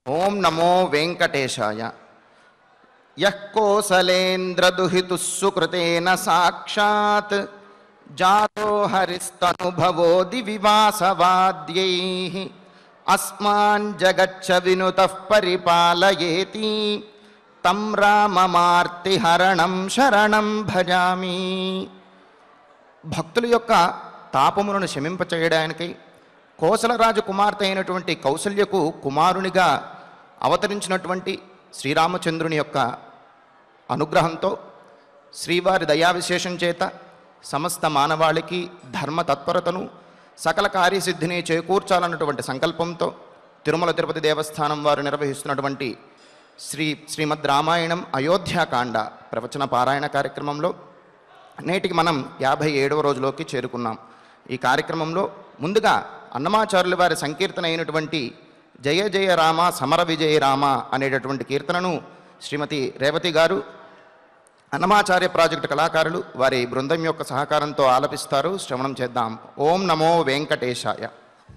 ఓం నమో వెంకటేశాయ యః కోసలేంద్రదుహితుः సుకృతేన సాక్షాత్ జాతో హరిస్తనుభవో దివివాసవాద్యైः అస్మాన్ జగచ్చ వినుతః పరిపాలయేతి తం రామమార్తిహరణం శరణం భజామి భక్తుల యొక్క తాపములను శమింపచేయడానికి కోసలరాజు కుమార్తె అయినటువంటి కౌసల్యకు కుమారునిగా అవతరించినటువంటి శ్రీరామచంద్రుని యొక్క అనుగ్రహంతో శ్రీవారి దయావిశేషం చేత సమస్త మానవాళికి ధర్మ తత్పరతను సకల కార్యసిద్ధిని చేకూర్చాలన్నటువంటి సంకల్పంతో తిరుమల తిరుపతి దేవస్థానం వారు నిర్వహిస్తున్నటువంటి శ్రీ శ్రీమద్ రామాయణం అయోధ్యాకాండ ప్రవచన పారాయణ కార్యక్రమంలో నేటికి మనం యాభై ఏడవ రోజులోకి చేరుకున్నాం ఈ కార్యక్రమంలో ముందుగా అన్నమాచార్యుల వారి సంకీర్తన అయినటువంటి జయ జయ రామ సమర విజయ రామ అనేటటువంటి కీర్తనను శ్రీమతి రేవతి గారు అన్నమాచార్య ప్రాజెక్టు కళాకారులు వారి బృందం యొక్క సహకారంతో ఆలపిస్తారు శ్రవణం చేద్దాం ఓం నమో వెంకటేశాయ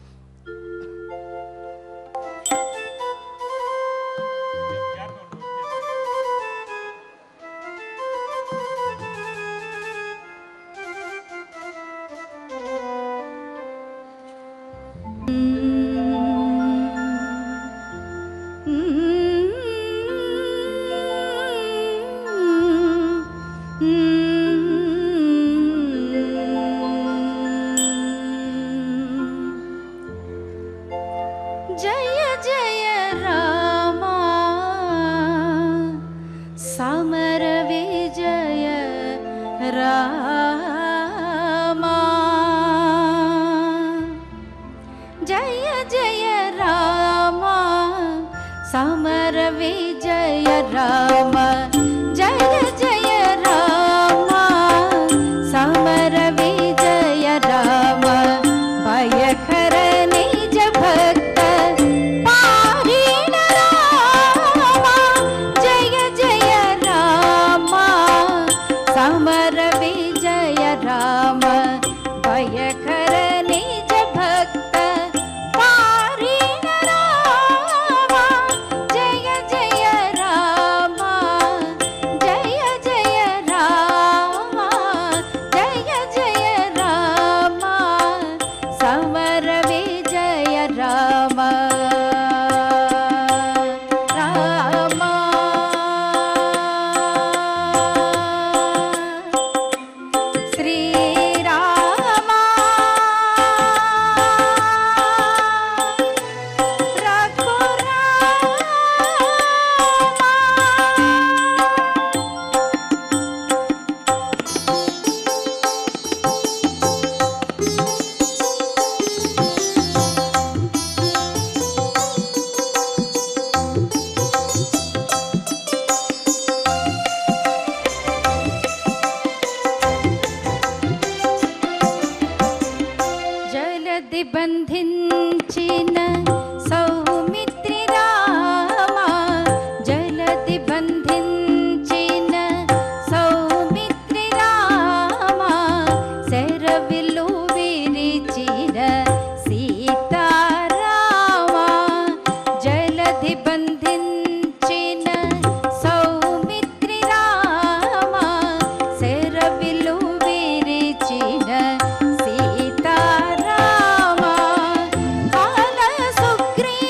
జయ జయ రామా సమర విజయ రామా జయ జయ రామా సమర విజయ రామ జయ జయ రామా సమర విజయ రామ భయకర నిజ భక్త పారిణ రామ జయ జయ రామ సమర విజయ రామ భయకర నిజ భక్త పారిణ రామ జయ జయ రామ జయ జయ రామ జయ జయ రామ సమర విజయ రామ రామ శ్రీరామ రఘురామ జలది బంధించిన సౌమిత్రి రామ జలది బంధించిన సౌమిత్రి రామ శరవిల్లు విరిచిన సీతారామ జలది బంధించిన సౌమిత్రి రామ శరవిల్లు విరిచిన సీతారామ కాల సుగ్రీవ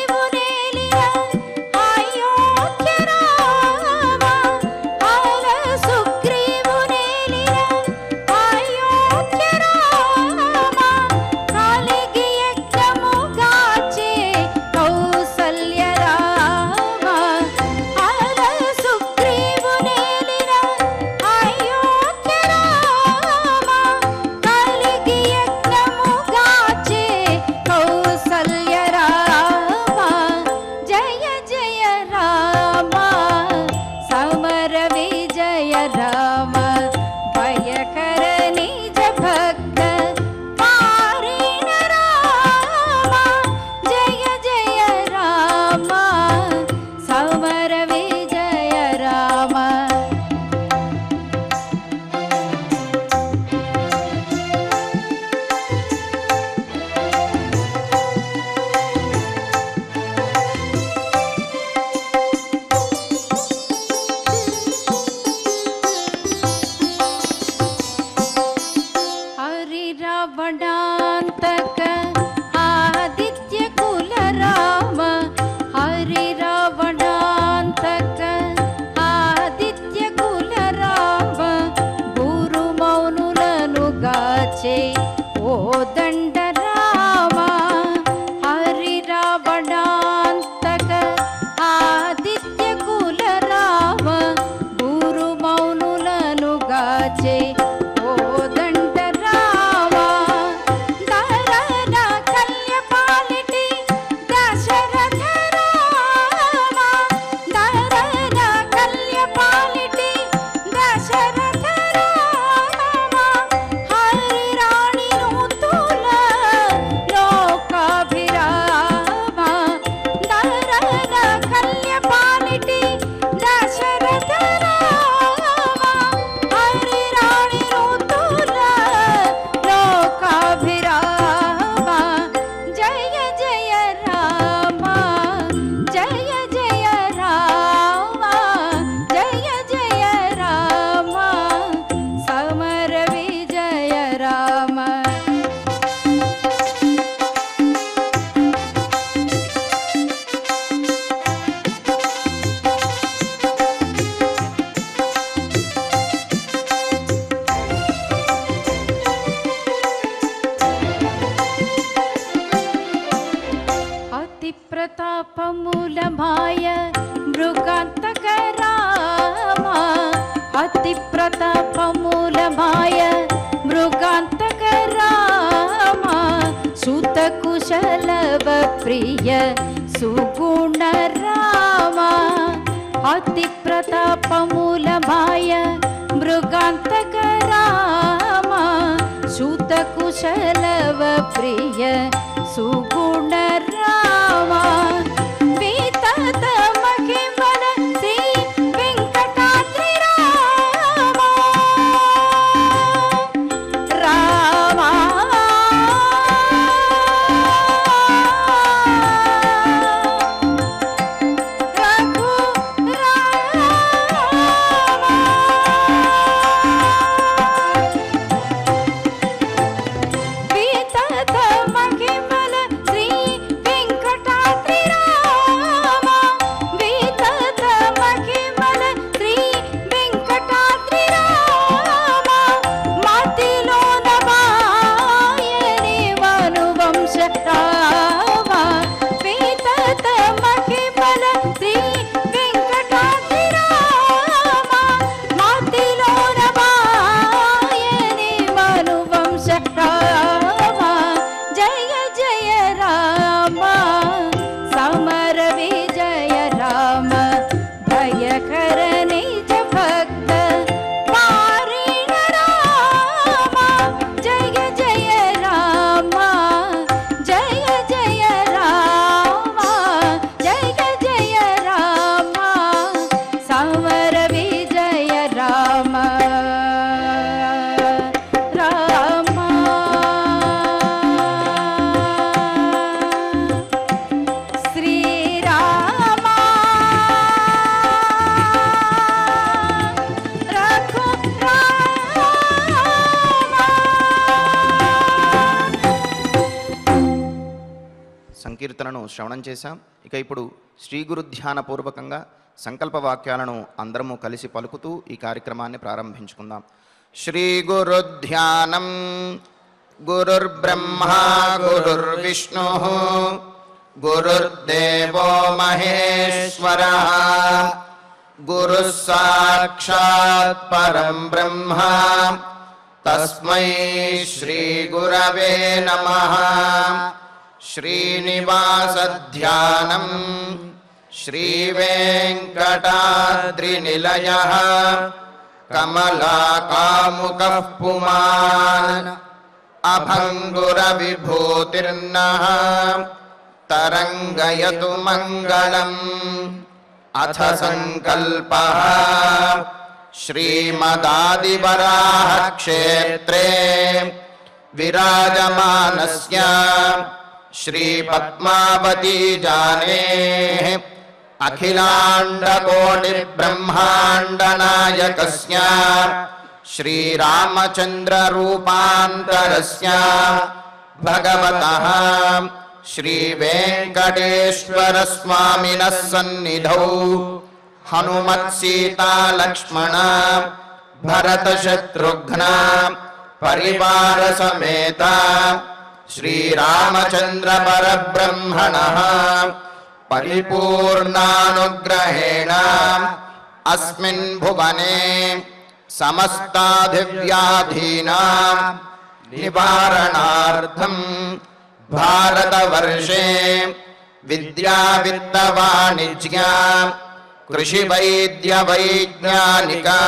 ప్రతాపమూలమాయ మృగాంతక రామ అతి ప్రతాపమూలమాయ మృగాంతక రామ సుత కుశలవ ప్రియ సుగుణ రామ అతి ప్రతాపమూలమాయ మృగాంతక రామ సుత కుశలవ ప్రియ సుగుణ రామ వితత మహిమల శ్రీ వెంకటాద్రి రామ రామ రఘు వితత మహిమల శ్రీ వెంకటాద్రి రామ వితత మహిమల శ్రీ వెంకటాద్రి రామ మతిలోన మాయని మనువంశ రామ వితత మహిమల శ్రీ వెంకటాద్రి రామ మతిలోన మాయని మనువంశ రామ జయ జయ రామ సమర విజయ రామ భయకర నిజ భక్త పారిణ రామ జయ జయ రామ జయ జయ రామ జయ జయ రామ సమర విజయ రామ రామ శ్రీరామ రఘు సంకీర్తనను శ్రవణం చేశాం ఇక ఇప్పుడు శ్రీ గురు ధ్యాన పూర్వకంగా సంకల్ప వాక్యాలను అందరము కలిసి పలుకుతూ ఈ కార్యక్రమాన్ని ప్రారంభించుకుందాం శ్రీ గురు ధ్యానం గురుర్బ్రహ్మ గురుర్విష్ణు గురుర్దేవో మహేశ్వర గురు సాక్షాత్ పరం బ్రహ్మ తస్మై శ్రీ గురవే నమః శ్రీనివాసధ్యానం శ్రీవేङ्कटाद्रिनिलयः कमलाकामुकः पुमान् अभङ्गुरविभूतिर्नः तरङ्गयतु मङ्गलम् अथ सङ्कल्पः श्रीमदादिवराहक्षेत्रे विराजमानस्य श्रीपद्मावती जानेः अखिलाण्डकोटिब्रह्माण्डनायकस्य श्रीरामचन्द्ररूपान्तरस्य भगवतः श्रीवेङ्कटेश्वरस्वामिनः सन्निधौ हनुमत्सीतालक्ष्मण भरतशत्रुघ्न परिवारसमेत श्रीरामचन्द्र परब्रह्मणः परिपूर्णानुग्रहेण अस्मिन् भुवने समस्ताधिव्याधीनां निवारणार्थम् भारतवर्षे विद्यावित्तवाणिज्या कृषिवैद्यवैज्ञानिका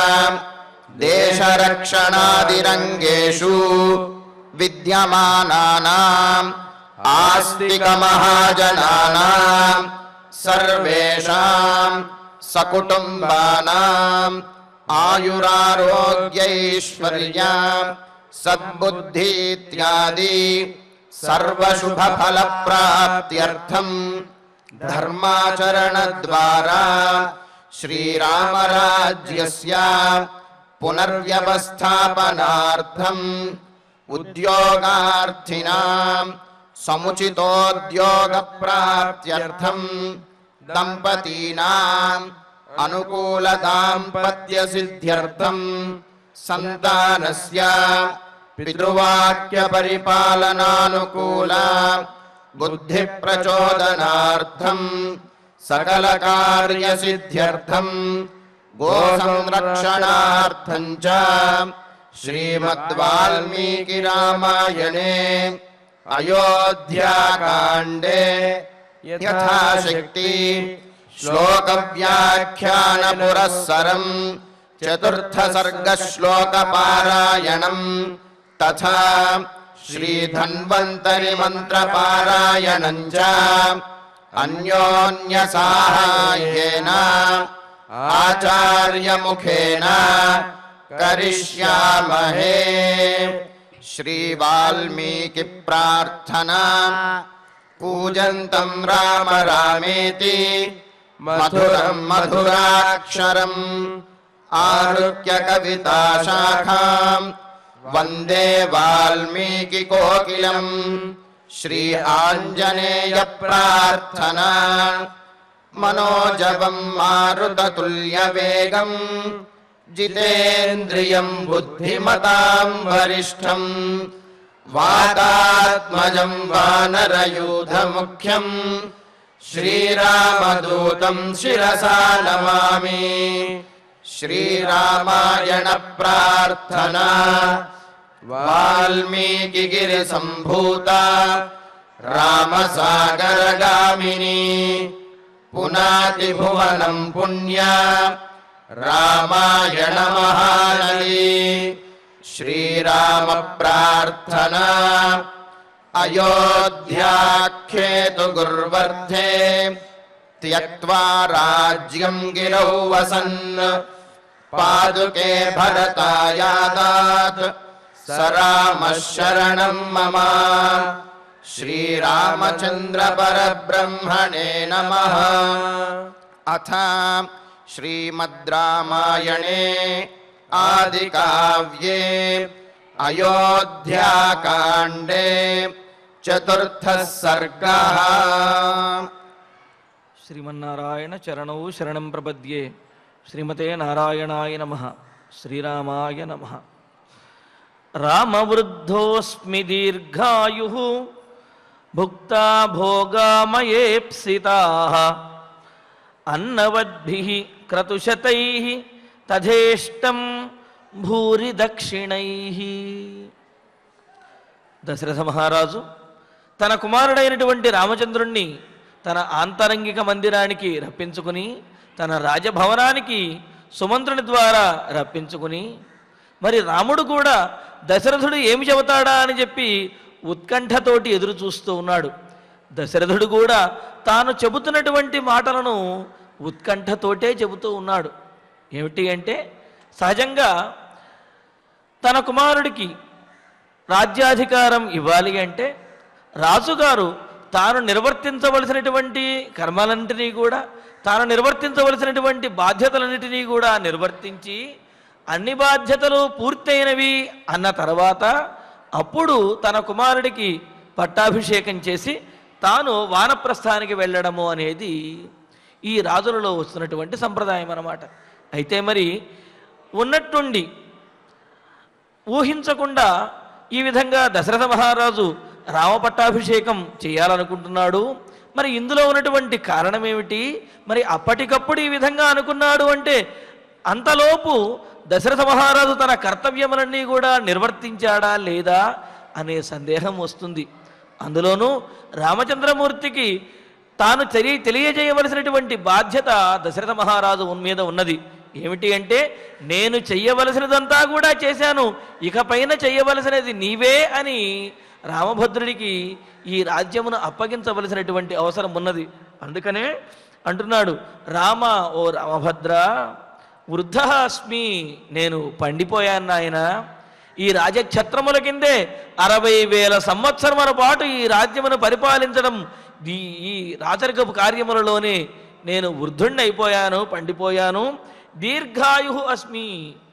देशरक्षणादिरङ्गेषु विद्यमानानाम् आस्तिकमहाजनानाम् सर्वेषाम् सकुटुम्बानाम् आयुरारोग्यैश्वर्या सद्बुद्धि इत्यादि सर्वशुभफलप्राप्त्यर्थम् धर्माचरणद्वारा श्रीरामराज्यस्य पुनर्व्यवस्थापनार्थम् उद्योगार्थिनाम् समुचितोद्योगप्राप्त्यर्थम् दम्पतीनाम् अनुकूलदाम्पत्यसिद्ध्यर्थम् सन्तानस्य पितृवाक्यपरिपालनानुकूला बुद्धिप्रचोदनार्थम् सकलकार्यसिद्ध्यर्थम् गोसंरक्षणार्थम् च श्रीमद्वाल्मीकिरामायणे अयोध्याकाण्डे यथाशक्ति श्लोकव्याख्यानपुरःसरम् चतुर्थसर्गश्लोकपारायणम् तथा श्रीधन्वन्तरिमन्त्रपारायणम् च अन्योन्यसाहाय्येन आचार्यमुखेन करिष्यामहे श्रीवाल्मीकिप्रार्थना कूजन्तम् राम रामेति मधुरम् मधुराक्षरम् आरुह्य कविताशाखाम् वन्दे वाल्मीकिकोकिलम् श्री आञ्जनेयप्रार्थना मनोजवम् मारुततुल्यवेगम् जितेन्द्रियम् बुद्धिमताम् वरिष्ठम् वातात्मजम् वानरयूथमुख्यम् श्रीरामदूतम् शिरसा नमामि श्रीरामायणप्रार्थना वाल्मीकिगिरिसम्भूता रामसागरगामिनी पुनातिभुवनम् पुण्या रामायणमहानली श्रीरामप्रार्थना अयोध्याख्येतु गुर्वर्धे त्यक्त्वा राज्यम् गिरौ वसन् पादुके भरतायादात् स रामः शरणम् मम श्रीरामचन्द्रपरब्रह्मणे नमः अथ श्रीमद् रामायणे आदिकाव्ये अयोध्याकाण्डे चतुर्थः सर्गः శ్రీమన్నారాయణ చరణౌ శరణం ప్రపద్యే శ్రీమతే నారాయణాయ నమ శ్రీరామాయ నమ రామవృద్ధోస్మి దీర్ఘాయు భుక్తా భోగామయేప్సితా అన్నవద్భి క్రతుశతై తథేష్టం భూరి దక్షిణై దశరథ మహారాజు తన కుమారుడైనటువంటి రామచంద్రుణ్ణి తన ఆంతరంగిక మందిరానికి రప్పించుకుని తన రాజభవనానికి సుమంత్రుని ద్వారా రప్పించుకుని మరి రాముడు కూడా దశరథుడు ఏమి చెబుతాడా అని చెప్పి ఉత్కంఠతోటి ఎదురు చూస్తూ ఉన్నాడు దశరథుడు కూడా తాను చెబుతున్నటువంటి మాటలను ఉత్కంఠతోటే చెబుతూ ఉన్నాడు ఏమిటి అంటే సహజంగా తన కుమారుడికి రాజ్యాధికారం ఇవ్వాలి అంటే రాజుగారు తాను నిర్వర్తించవలసినటువంటి కర్మలన్నింటినీ కూడా తాను నిర్వర్తించవలసినటువంటి బాధ్యతలన్నిటినీ కూడా నిర్వర్తించి అన్ని బాధ్యతలు పూర్తయినవి అన్న తర్వాత అప్పుడు తన కుమారుడికి పట్టాభిషేకం చేసి తాను వానప్రస్థానికి వెళ్ళడము అనేది ఈ రాజులలో వస్తున్నటువంటి సంప్రదాయం అన్నమాట అయితే మరి ఉన్నట్టుండి ఊహించకుండా ఈ విధంగా దశరథ మహారాజు రామ పట్టాభిషేకం చేయాలనుకుంటున్నాడు మరి ఇందులో ఉన్నటువంటి కారణం ఏమిటి మరి అప్పటికప్పుడు ఈ విధంగా అనుకున్నాడు అంటే అంతలోపు దశరథ మహారాజు తన కర్తవ్యములన్నీ కూడా నిర్వర్తించాడా లేదా అనే సందేహం వస్తుంది అందులోనూ రామచంద్రమూర్తికి తాను తెలియ తెలియజేయవలసినటువంటి బాధ్యత దశరథ మహారాజు ఉన్ మీద ఉన్నది ఏమిటి అంటే నేను చెయ్యవలసినదంతా కూడా చేశాను ఇకపైన చెయ్యవలసినది నీవే అని రామభద్రుడికి ఈ రాజ్యమును అప్పగించవలసినటువంటి అవసరం ఉన్నది అందుకనే అంటున్నాడు రామ ఓ రామభద్ర వృద్ధ అస్మి నేను పండిపోయాను నాయన ఈ రాజఛత్రముల కిందే అరవై వేల సంవత్సరముల పాటు ఈ రాజ్యమును పరిపాలించడం ఈ ఈ రాచరికపు కార్యములలోనే నేను వృద్ధుణ్ణి అయిపోయాను పండిపోయాను దీర్ఘాయు అస్మి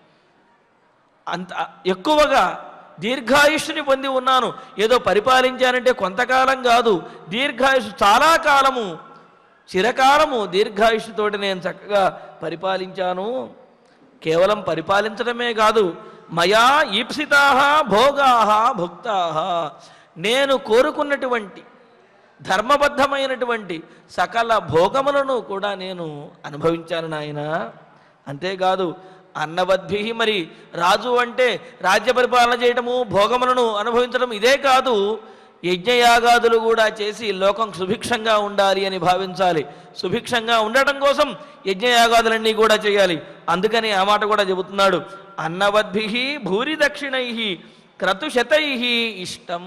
అంత ఎక్కువగా దీర్ఘాయుష్ని పొంది ఉన్నాను ఏదో పరిపాలించానంటే కొంతకాలం కాదు దీర్ఘాయుష్ చాలా కాలము చిరకాలము దీర్ఘాయుష్తోటి నేను చక్కగా పరిపాలించాను కేవలం పరిపాలించడమే కాదు మయా ఈప్సితా భోగా భుక్తా నేను కోరుకున్నటువంటి ధర్మబద్ధమైనటువంటి సకల భోగములను కూడా నేను అనుభవించాను నాయన అంతేకాదు అన్నవద్భి మరి రాజు అంటే రాజ్య పరిపాలన చేయటము భోగములను అనుభవించడం ఇదే కాదు యజ్ఞయాగాదులు కూడా చేసి లోకం సుభిక్షంగా ఉండాలి అని భావించాలి సుభిక్షంగా ఉండటం కోసం యజ్ఞయాగాదులన్నీ కూడా చేయాలి అందుకని ఆ మాట కూడా చెబుతున్నాడు అన్నవద్భి భూరి దక్షిణై క్రతుశతై ఇష్టం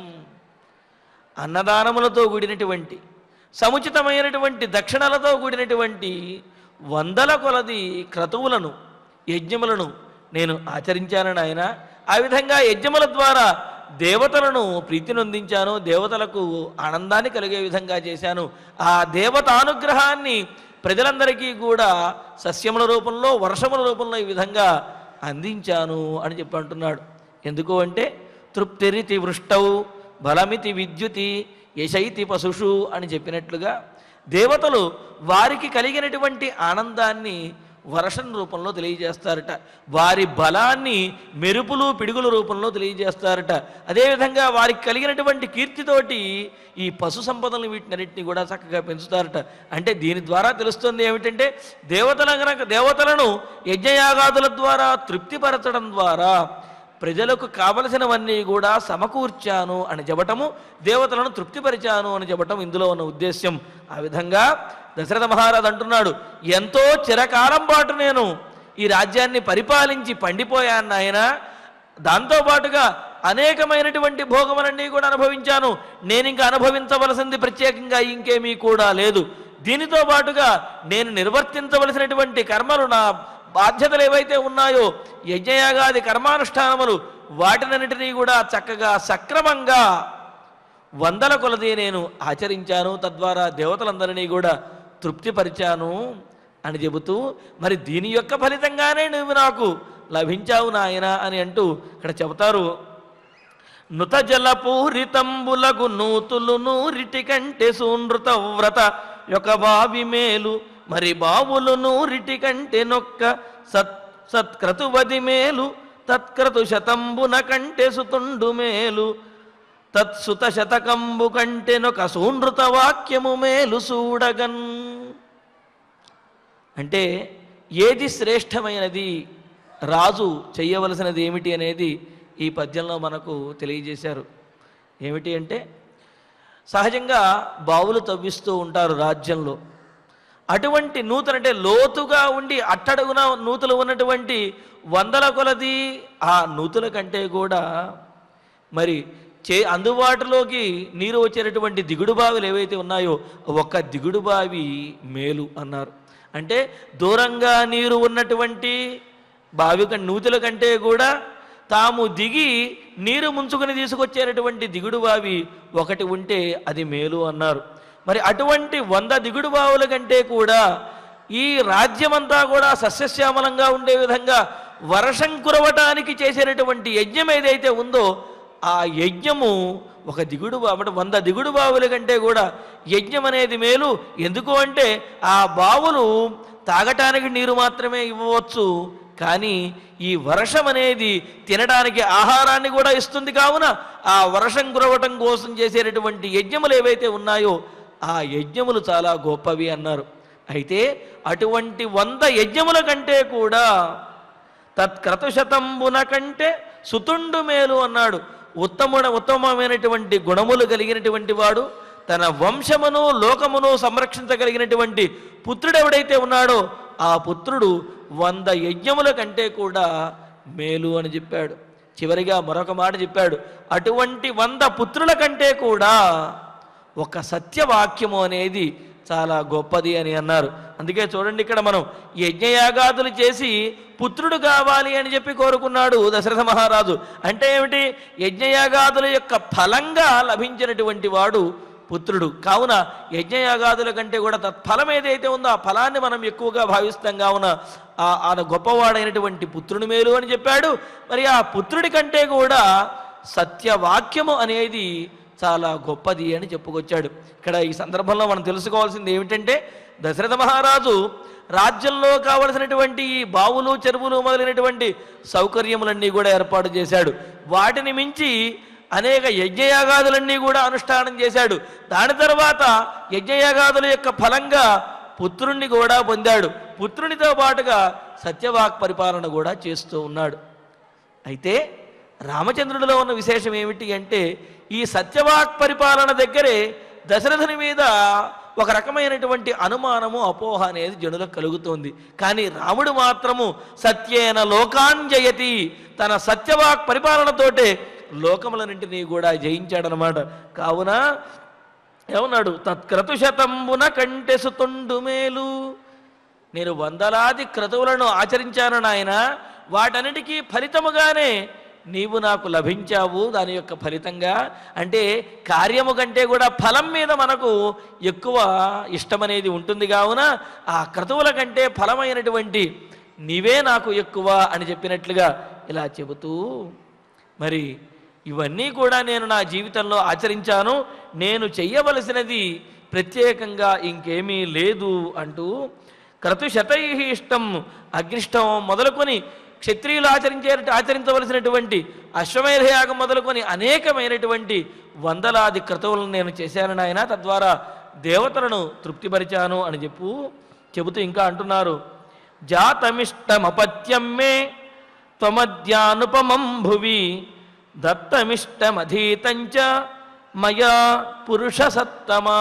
అన్నదానములతో కూడినటువంటి సముచితమైనటువంటి దక్షిణలతో కూడినటువంటి వందల కొలది క్రతువులను యజ్ఞములను నేను ఆచరించాను ఆయన ఆ విధంగా యజ్ఞముల ద్వారా దేవతలను ప్రీతి నొందించాను దేవతలకు ఆనందాన్ని కలిగే విధంగా చేశాను ఆ దేవత అనుగ్రహాన్ని ప్రజలందరికీ కూడా సస్యముల రూపంలో వర్షముల రూపంలో ఈ విధంగా అందించాను అని చెప్పి అంటున్నాడు ఎందుకు అంటే తృప్తిరితి వృష్టౌ బలమితి విద్యుతి యశైతి పశుషు అని చెప్పినట్లుగా దేవతలు వారికి కలిగినటువంటి ఆనందాన్ని వర్షం రూపంలో తెలియజేస్తారట వారి బలాన్ని మెరుపులు పిడుగుల రూపంలో తెలియజేస్తారట అదేవిధంగా వారికి కలిగినటువంటి కీర్తితోటి ఈ పశు సంపదలను వీటినన్నింటినీ కూడా చక్కగా పెంచుతారట అంటే దీని ద్వారా తెలుస్తుంది ఏమిటంటే దేవతల గనక దేవతలను యజ్ఞయాగాదుల ద్వారా తృప్తిపరచడం ద్వారా ప్రజలకు కావలసినవన్నీ కూడా సమకూర్చాను అని చెప్పటము దేవతలను తృప్తిపరిచాను అని చెప్పటం ఇందులో ఉన్న ఉద్దేశ్యం ఆ విధంగా దశరథ మహారాజు అంటున్నాడు ఎంతో చిరకాలం పాటు నేను ఈ రాజ్యాన్ని పరిపాలించి పండిపోయాను నాయన దాంతోపాటుగా అనేకమైనటువంటి భోగములన్నీ కూడా అనుభవించాను నేను ఇంకా అనుభవించవలసింది ప్రత్యేకంగా ఇంకేమీ కూడా లేదు దీనితో పాటుగా నేను నిర్వర్తించవలసినటువంటి కర్మలు నా బాధ్యతలు ఏవైతే ఉన్నాయో యజ్ఞయాగాది కర్మానుష్ఠానములు వాటినన్నిటినీ కూడా చక్కగా సక్రమంగా వందల కొలది నేను ఆచరించాను తద్వారా దేవతలందరినీ కూడా తృప్తిపరిచాను అని చెబుతూ మరి దీని యొక్క ఫలితంగానే నువ్వు నాకు లభించావు నాయన అని అంటూ ఇక్కడ చెబుతారు నుత జలపూరితంబులగు నూతులు నూరిటి కంటే సూనృత వ్రత యొక్క బావి మేలు మరి బావులు నూరిటి కంటే నొక్క సత్ సత్క్రతువది మేలు తత్క్రతు శతంబున కంటే సుతుండు మేలు తత్సుత శతకంబు కంటెనొక సూనృత వాక్యము మేలు చూడగన్ అంటే ఏది శ్రేష్టమైనది రాజు చెయ్యవలసినది ఏమిటి అనేది ఈ పద్యంలో మనకు తెలియజేశారు ఏమిటి అంటే సహజంగా బావులు తవ్విస్తూ ఉంటారు రాజ్యంలో అటువంటి నూతన అంటే లోతుగా ఉండి అట్టడుగున నూతులు ఉన్నటువంటి వందల కొలది ఆ నూతుల కంటే కూడా మరి చే అందుబాటులోకి నీరు వచ్చేటటువంటి దిగుడు బావిలు ఏవైతే ఉన్నాయో ఒక్క దిగుడు బావి మేలు అన్నారు అంటే దూరంగా నీరు ఉన్నటువంటి బావి కం- నూతుల కంటే కూడా తాము దిగి నీరు ముంచుకొని తీసుకొచ్చేటటువంటి దిగుడు బావి ఒకటి ఉంటే అది మేలు అన్నారు మరి అటువంటి వంద దిగుడు బావుల కంటే కూడా ఈ రాజ్యమంతా కూడా సస్యశ్యామలంగా ఉండే విధంగా వర్షం కురవటానికి చేసేటటువంటి యజ్ఞం ఏదైతే ఉందో ఆ యజ్ఞము ఒక దిగుడు బా- అంటే వంద దిగుడు బావుల కంటే కూడా యజ్ఞం అనేది మేలు ఎందుకు అంటే ఆ బావులు తాగటానికి నీరు మాత్రమే ఇవ్వవచ్చు కానీ ఈ వర్షం అనేది తినడానికి ఆహారాన్ని కూడా ఇస్తుంది కావున ఆ వర్షం కురవటం కోసం చేసేటటువంటి యజ్ఞములు ఏవైతే ఉన్నాయో ఆ యజ్ఞములు చాలా గొప్పవి అన్నారు అయితే అటువంటి వంద యజ్ఞముల కంటే కూడా తత్క్రతుశతంబున కంటే సుతుండు మేలు అన్నాడు ఉత్తముడ ఉత్తమమైనటువంటి గుణములు కలిగినటువంటి వాడు తన వంశమును లోకమును సంరక్షించగలిగినటువంటి పుత్రుడు ఎవడైతే ఉన్నాడో ఆ పుత్రుడు వంద యజ్ఞముల కంటే కూడా మేలు అని చెప్పాడు చివరిగా మరొక మాట చెప్పాడు అటువంటి వంద పుత్రుల కంటే కూడా ఒక సత్యవాక్యము అనేది చాలా గొప్పది అని అన్నారు అందుకే చూడండి ఇక్కడ మనం యజ్ఞయాగాదులు చేసి పుత్రుడు కావాలి అని చెప్పి కోరుకున్నాడు దశరథ మహారాజు అంటే ఏమిటి యజ్ఞయాగాదుల యొక్క ఫలంగా లభించినటువంటి వాడు పుత్రుడు కావున యజ్ఞయాగాదుల కంటే కూడా తత్ఫలం ఏదైతే ఉందో ఆ ఫలాన్ని మనం ఎక్కువగా భావిస్తాం కావున ఆ ఆయన గొప్పవాడైనటువంటి పుత్రుని మేలు అని చెప్పాడు మరి ఆ పుత్రుడి కంటే కూడా సత్యవాక్యము అనేది చాలా గొప్పది అని చెప్పుకొచ్చాడు ఇక్కడ ఈ సందర్భంలో మనం తెలుసుకోవాల్సింది ఏమిటంటే దశరథ మహారాజు రాజ్యంలో కావలసినటువంటి ఈ బావులు చెరువులు మొదలైనటువంటి సౌకర్యములన్నీ కూడా ఏర్పాటు చేశాడు వాటిని మించి అనేక యజ్ఞయాగాదులన్నీ కూడా అనుష్ఠానం చేశాడు దాని తర్వాత యజ్ఞయాగాదుల యొక్క ఫలంగా పుత్రుణ్ణి కూడా పొందాడు పుత్రునితో పాటుగా సత్యవాక్ పరిపాలన కూడా చేస్తూ ఉన్నాడు అయితే రామచంద్రుడిలో ఉన్న విశేషం ఏమిటి అంటే ఈ సత్యవాక్ పరిపాలన దగ్గరే దశరథుని మీద ఒక రకమైనటువంటి అనుమానము అపోహ అనేది జనులకు కలుగుతోంది కానీ రాముడు మాత్రము సత్యేన లోకాంజయతి తన సత్యవాక్ పరిపాలనతోటే లోకములన్నింటినీ కూడా జయించాడనమాట కావున ఏమన్నాడు తత్క్రతు శతంబున కంటెసుతుండు మేలు నేను వందలాది క్రతువులను ఆచరించాను నాయన వాటన్నిటికీ ఫలితముగానే నీవు నాకు లభించావు దాని యొక్క ఫలితంగా అంటే కార్యము కంటే కూడా ఫలం మీద మనకు ఎక్కువ ఇష్టమనేది ఉంటుంది కావున ఆ క్రతువుల కంటే ఫలమైనటువంటి నీవే నాకు ఎక్కువ అని చెప్పినట్లుగా ఇలా చెబుతూ మరి ఇవన్నీ కూడా నేను నా జీవితంలో ఆచరించాను నేను చెయ్యవలసినది ప్రత్యేకంగా ఇంకేమీ లేదు అంటూ క్రతుశతై ఇష్టం అగ్నిష్టం మొదలుకొని క్షత్రియులు ఆచరించే ఆచరించవలసినటువంటి అశ్వమేధ యాగం మొదలుకొని అనేకమైనటువంటి వందలాది క్రతువులను నేను చేశాను నాయన తద్వారా దేవతలను తృప్తిపరిచాను అని చెప్పు చెబుతూ ఇంకా అంటున్నారు జాతమిష్టమపత్యం మే త్వమద్యానుపమం భువి దత్తమిష్టమధీతంచ మయా పురుష సత్తమా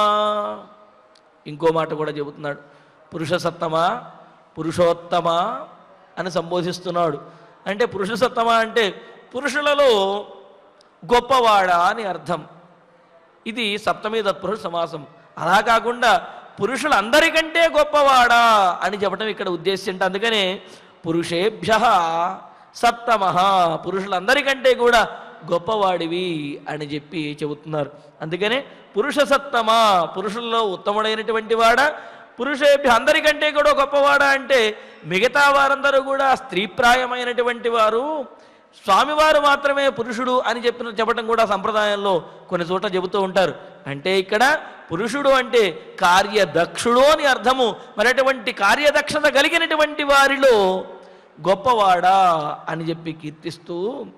ఇంకో మాట కూడా చెబుతున్నాడు పురుష సత్తమా పురుషోత్తమా అని సంబోధిస్తున్నాడు అంటే పురుష సత్తమా అంటే పురుషులలో గొప్పవాడా అని అర్థం ఇది సప్తమి తత్పురుష సమాసం అలా కాకుండా పురుషులందరికంటే గొప్పవాడా అని చెప్పడం ఇక్కడ ఉద్దేశం అంటే అందుకనే పురుషేభ్య సప్తమ పురుషులందరికంటే కూడా గొప్పవాడివి అని చెప్పి చెబుతున్నారు అందుకనే పురుష సత్తమ పురుషుల్లో ఉత్తముడైనటువంటి వాడా పురుషేభ్య అందరికంటే కూడా గొప్పవాడా అంటే మిగతా వారందరూ కూడా స్త్రీప్రాయమైనటువంటి వారు స్వామివారు మాత్రమే పురుషుడు అని చెప్పిన చెప్పడం కూడా సంప్రదాయంలో కొన్ని చోట్ల చెబుతూ ఉంటారు అంటే ఇక్కడ పురుషుడు అంటే కార్యదక్షుడు అని అర్థము మరి అటువంటి కార్యదక్షత కలిగినటువంటి వారిలో గొప్పవాడా అని చెప్పి కీర్తిస్తూ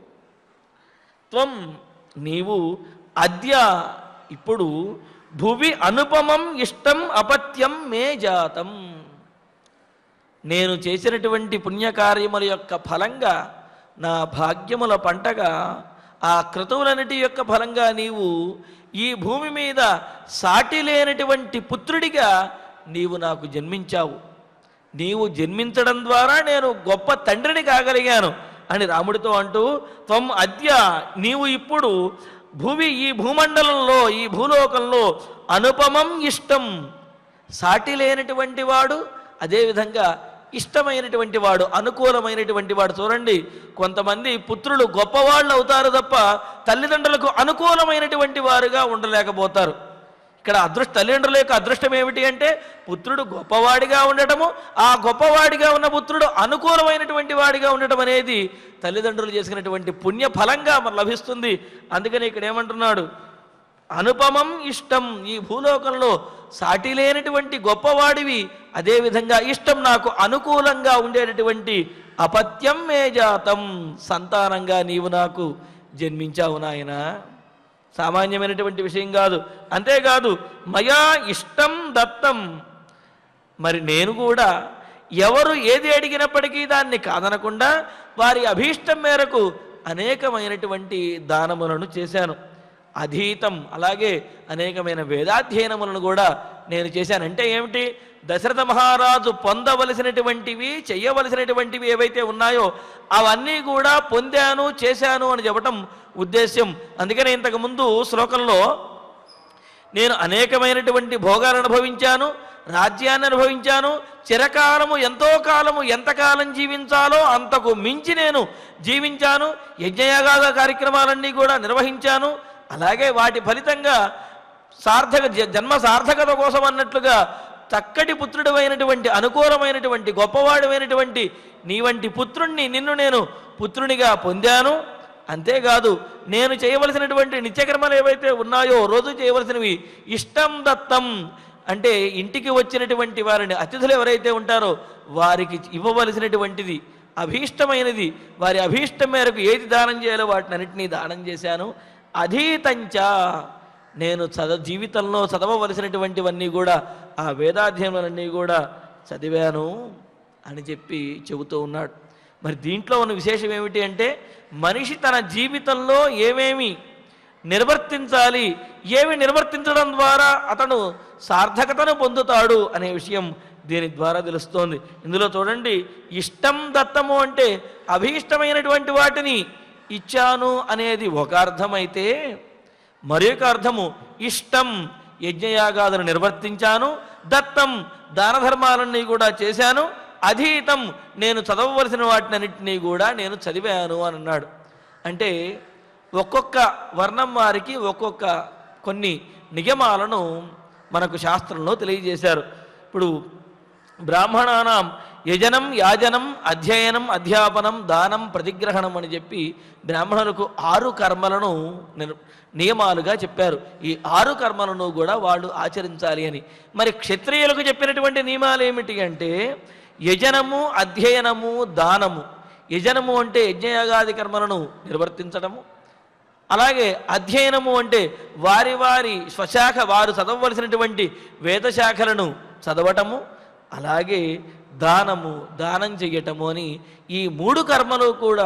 త్వం నీవు అద్య ఇప్పుడు భువి అనుపమం ఇష్టం అపత్యం మే జాతం నేను చేసినటువంటి పుణ్యకార్యముల యొక్క ఫలంగా నా భాగ్యముల పంటగా ఆ క్రతువులన్నిటి యొక్క ఫలంగా నీవు ఈ భూమి మీద సాటి లేనటువంటి పుత్రుడిగా నీవు నాకు జన్మించావు నీవు జన్మించడం ద్వారా నేను గొప్ప తండ్రిని కాగలిగాను అని రాముడితో అంటూ త్వం అద్య నీవు ఇప్పుడు భూమి ఈ భూమండలంలో ఈ భూలోకంలో అనుపమం ఇష్టం సాటి లేనటువంటి వాడు అదేవిధంగా ఇష్టమైనటువంటి వాడు అనుకూలమైనటువంటి వాడు చూడండి కొంతమంది పుత్రులు గొప్పవాళ్ళు అవుతారు తప్ప తల్లిదండ్రులకు అనుకూలమైనటువంటి వారుగా ఉండలేకపోతారు ఇక్కడ అదృష్ట తల్లిదండ్రుల యొక్క అదృష్టం ఏమిటి అంటే పుత్రుడు గొప్పవాడిగా ఉండటము ఆ గొప్పవాడిగా ఉన్న పుత్రుడు అనుకూలమైనటువంటి వాడిగా ఉండటం అనేది తల్లిదండ్రులు చేసినటువంటి పుణ్య ఫలంగా మరి లభిస్తుంది అందుకని ఇక్కడ ఏమంటున్నాడు అనుపమం ఇష్టం ఈ భూలోకంలో సాటి లేనటువంటి గొప్పవాడివి అదేవిధంగా ఇష్టం నాకు అనుకూలంగా ఉండేటటువంటి అపత్యం మే జాతం సంతానంగా నీవు నాకు జన్మించావు నాయనా సామాన్యమైనటువంటి విషయం కాదు అంతేకాదు మయా ఇష్టం దత్తం మరి నేను కూడా ఎవరు ఏది అడిగినప్పటికీ దాన్ని కాదనకుండా వారి అభీష్టం మేరకు అనేకమైనటువంటి దానములను చేశాను అధీతం అలాగే అనేకమైన వేదాధ్యయనములను కూడా నేను చేశాను అంటే ఏమిటి దశరథ మహారాజు పొందవలసినటువంటివి చెయ్యవలసినటువంటివి ఏవైతే ఉన్నాయో అవన్నీ కూడా పొందాను చేశాను అని చెప్పటం ఉద్దేశ్యం అందుకనే ఇంతకుముందు శ్లోకంలో నేను అనేకమైనటువంటి భోగాలు అనుభవించాను రాజ్యాన్ని అనుభవించాను చిరకాలము ఎంతో కాలము ఎంతకాలం జీవించాలో అంతకు మించి నేను జీవించాను యజ్ఞయాగాద కార్యక్రమాలన్నీ కూడా నిర్వహించాను అలాగే వాటి ఫలితంగా సార్థక జ- జన్మ సార్థకత కోసం అన్నట్లుగా చక్కటి పుత్రుడు అయినటువంటి అనుకూలమైనటువంటి గొప్పవాడుమైనటువంటి నీ వంటి పుత్రుణ్ణి నిన్ను నేను పుత్రునిగా పొందాను అంతేకాదు నేను చేయవలసినటువంటి నిత్యకర్మలు ఏవైతే ఉన్నాయో రోజు చేయవలసినవి ఇష్టం దత్తం అంటే ఇంటికి వచ్చినటువంటి వారిని అతిథులు ఎవరైతే ఉంటారో వారికి ఇవ్వవలసినటువంటిది అభీష్టమైనది వారి అభీష్టం మేరకు ఏది దానం చేయాలో వాటిని అన్నింటినీ దానం చేశాను అధీతంచ నేను చద జీవితంలో చదవవలసినటువంటివన్నీ కూడా ఆ వేదాధ్యయనాలన్నీ కూడా చదివాను అని చెప్పి చెబుతూ ఉన్నాడు మరి దీంట్లో ఉన్న విశేషం ఏమిటి అంటే మనిషి తన జీవితంలో ఏమేమి నిర్వర్తించాలి ఏమి నిర్వర్తించడం ద్వారా అతను సార్థకతను పొందుతాడు అనే విషయం దీని ద్వారా తెలుస్తోంది ఇందులో చూడండి ఇష్టం దత్తము అంటే అభీష్టమైనటువంటి వాటిని ఇచ్చాను అనేది ఒక అర్థమైతే మరి ఒక అర్థము ఇష్టం యజ్ఞయాగాదులు నిర్వర్తించాను దత్తం దాన ధర్మాలన్నీ కూడా చేశాను అధీతం నేను చదవవలసిన వాటినన్నింటినీ కూడా నేను చదివాను అని అన్నాడు అంటే ఒక్కొక్క వర్ణం వారికి ఒక్కొక్క కొన్ని నియమాలను మనకు శాస్త్రంలో తెలియజేశారు ఇప్పుడు బ్రాహ్మణానాం యజనం యాజనం అధ్యయనం అధ్యాపనం దానం ప్రతిగ్రహణం అని చెప్పి బ్రాహ్మణులకు ఆరు కర్మలను నిర్- నియమాలుగా చెప్పారు ఈ ఆరు కర్మలను కూడా వాళ్ళు ఆచరించాలి అని మరి క్షత్రియులకు చెప్పినటువంటి నియమాలు ఏమిటి అంటే యజనము అధ్యయనము దానము యజనము అంటే యజ్ఞయాగాది కర్మలను నిర్వర్తించడము అలాగే అధ్యయనము అంటే వారి వారి స్వశాఖ వారు చదవవలసినటువంటి వేదశాఖలను చదవటము అలాగే దానము దానం చెయ్యటము అని ఈ మూడు కర్మలు కూడా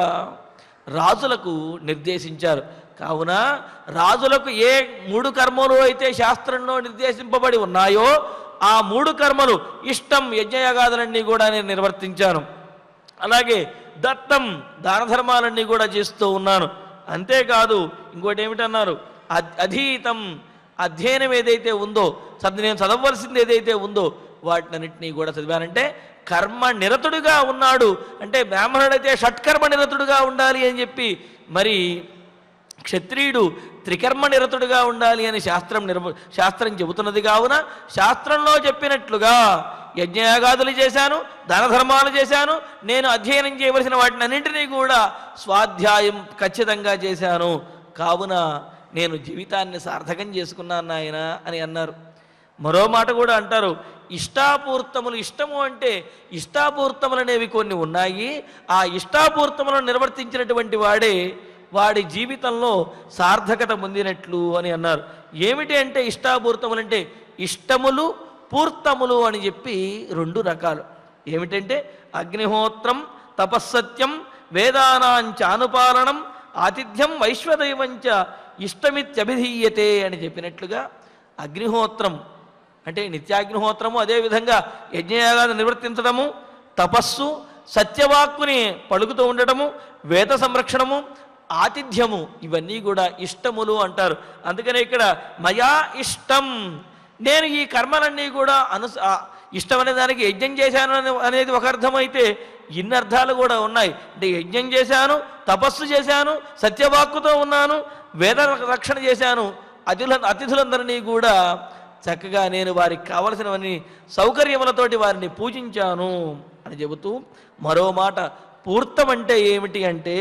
రాజులకు నిర్దేశించారు కావున రాజులకు ఏ మూడు కర్మలు అయితే శాస్త్రంలో నిర్దేశింపబడి ఉన్నాయో ఆ మూడు కర్మలు ఇష్టం యజ్ఞయాగాదులన్నీ కూడా నేను నిర్వర్తించాను అలాగే దత్తం దాన ధర్మాలన్నీ కూడా చేస్తూ ఉన్నాను అంతేకాదు ఇంకోటి ఏమిటన్నారు అధ్- అధీతం అధ్యయనం ఏదైతే ఉందో చదువు నేను చదవలసింది ఏదైతే ఉందో వాటినన్నింటినీ కూడా చదివానంటే కర్మ నిరతుడుగా ఉన్నాడు అంటే బ్రాహ్మణుడైతే షట్కర్మ నిరతుడుగా ఉండాలి అని చెప్పి మరి క్షత్రియుడు త్రికర్మ నిరతుడుగా ఉండాలి అని శాస్త్రం నిర్వ శాస్త్రం చెబుతున్నది కావున శాస్త్రంలో చెప్పినట్లుగా యజ్ఞయాగాదులు చేశాను దాన ధర్మాలు చేశాను నేను అధ్యయనం చేయవలసిన వాటిని అన్నింటినీ కూడా స్వాధ్యాయం ఖచ్చితంగా చేశాను కావున నేను జీవితాన్ని సార్థకం చేసుకున్నాను నాయన అని అన్నారు మరో మాట కూడా అంటారు ఇష్టాపూర్తములు ఇష్టము అంటే ఇష్టాపూర్తములు అనేవి కొన్ని ఉన్నాయి ఆ ఇష్టాపూర్తములను నిర్వర్తించినటువంటి వాడే వాడి జీవితంలో సార్థకత పొందినట్లు అని అన్నారు ఏమిటి అంటే ఇష్టాపూర్తములు అంటే ఇష్టములు పూర్తములు అని చెప్పి రెండు రకాలు ఏమిటంటే అగ్నిహోత్రం తపస్సత్యం వేదానాంచ అనుపాలనం ఆతిథ్యం వైశ్వదైవంచ ఇష్టమిత్యభిధీయతే అని చెప్పినట్లుగా అగ్నిహోత్రం అంటే నిత్యాగ్నిహోత్రము అదేవిధంగా యజ్ఞయాగాలు నిర్వర్తించడము తపస్సు సత్యవాక్కుని పలుకుతూ ఉండటము వేద సంరక్షణము ఆతిథ్యము ఇవన్నీ కూడా ఇష్టములు అంటారు అందుకనే ఇక్కడ మయా ఇష్టం నేను ఈ కర్మలన్నీ కూడా అను ఆ ఇష్టం అనే దానికి యజ్ఞం చేశాను అనే- అనేది ఒక అర్థమైతే ఇన్ని అర్థాలు కూడా ఉన్నాయి అంటే యజ్ఞం చేశాను తపస్సు చేశాను సత్యవాక్కుతో ఉన్నాను వేద రక్షణ చేశాను అతిథుల అతిథులందరినీ కూడా చక్కగా నేను వారికి కావలసినవన్నీ సౌకర్యములతోటి వారిని పూజించాను అని చెబుతూ మరో మాట పూర్తం అంటే ఏమిటి అంటే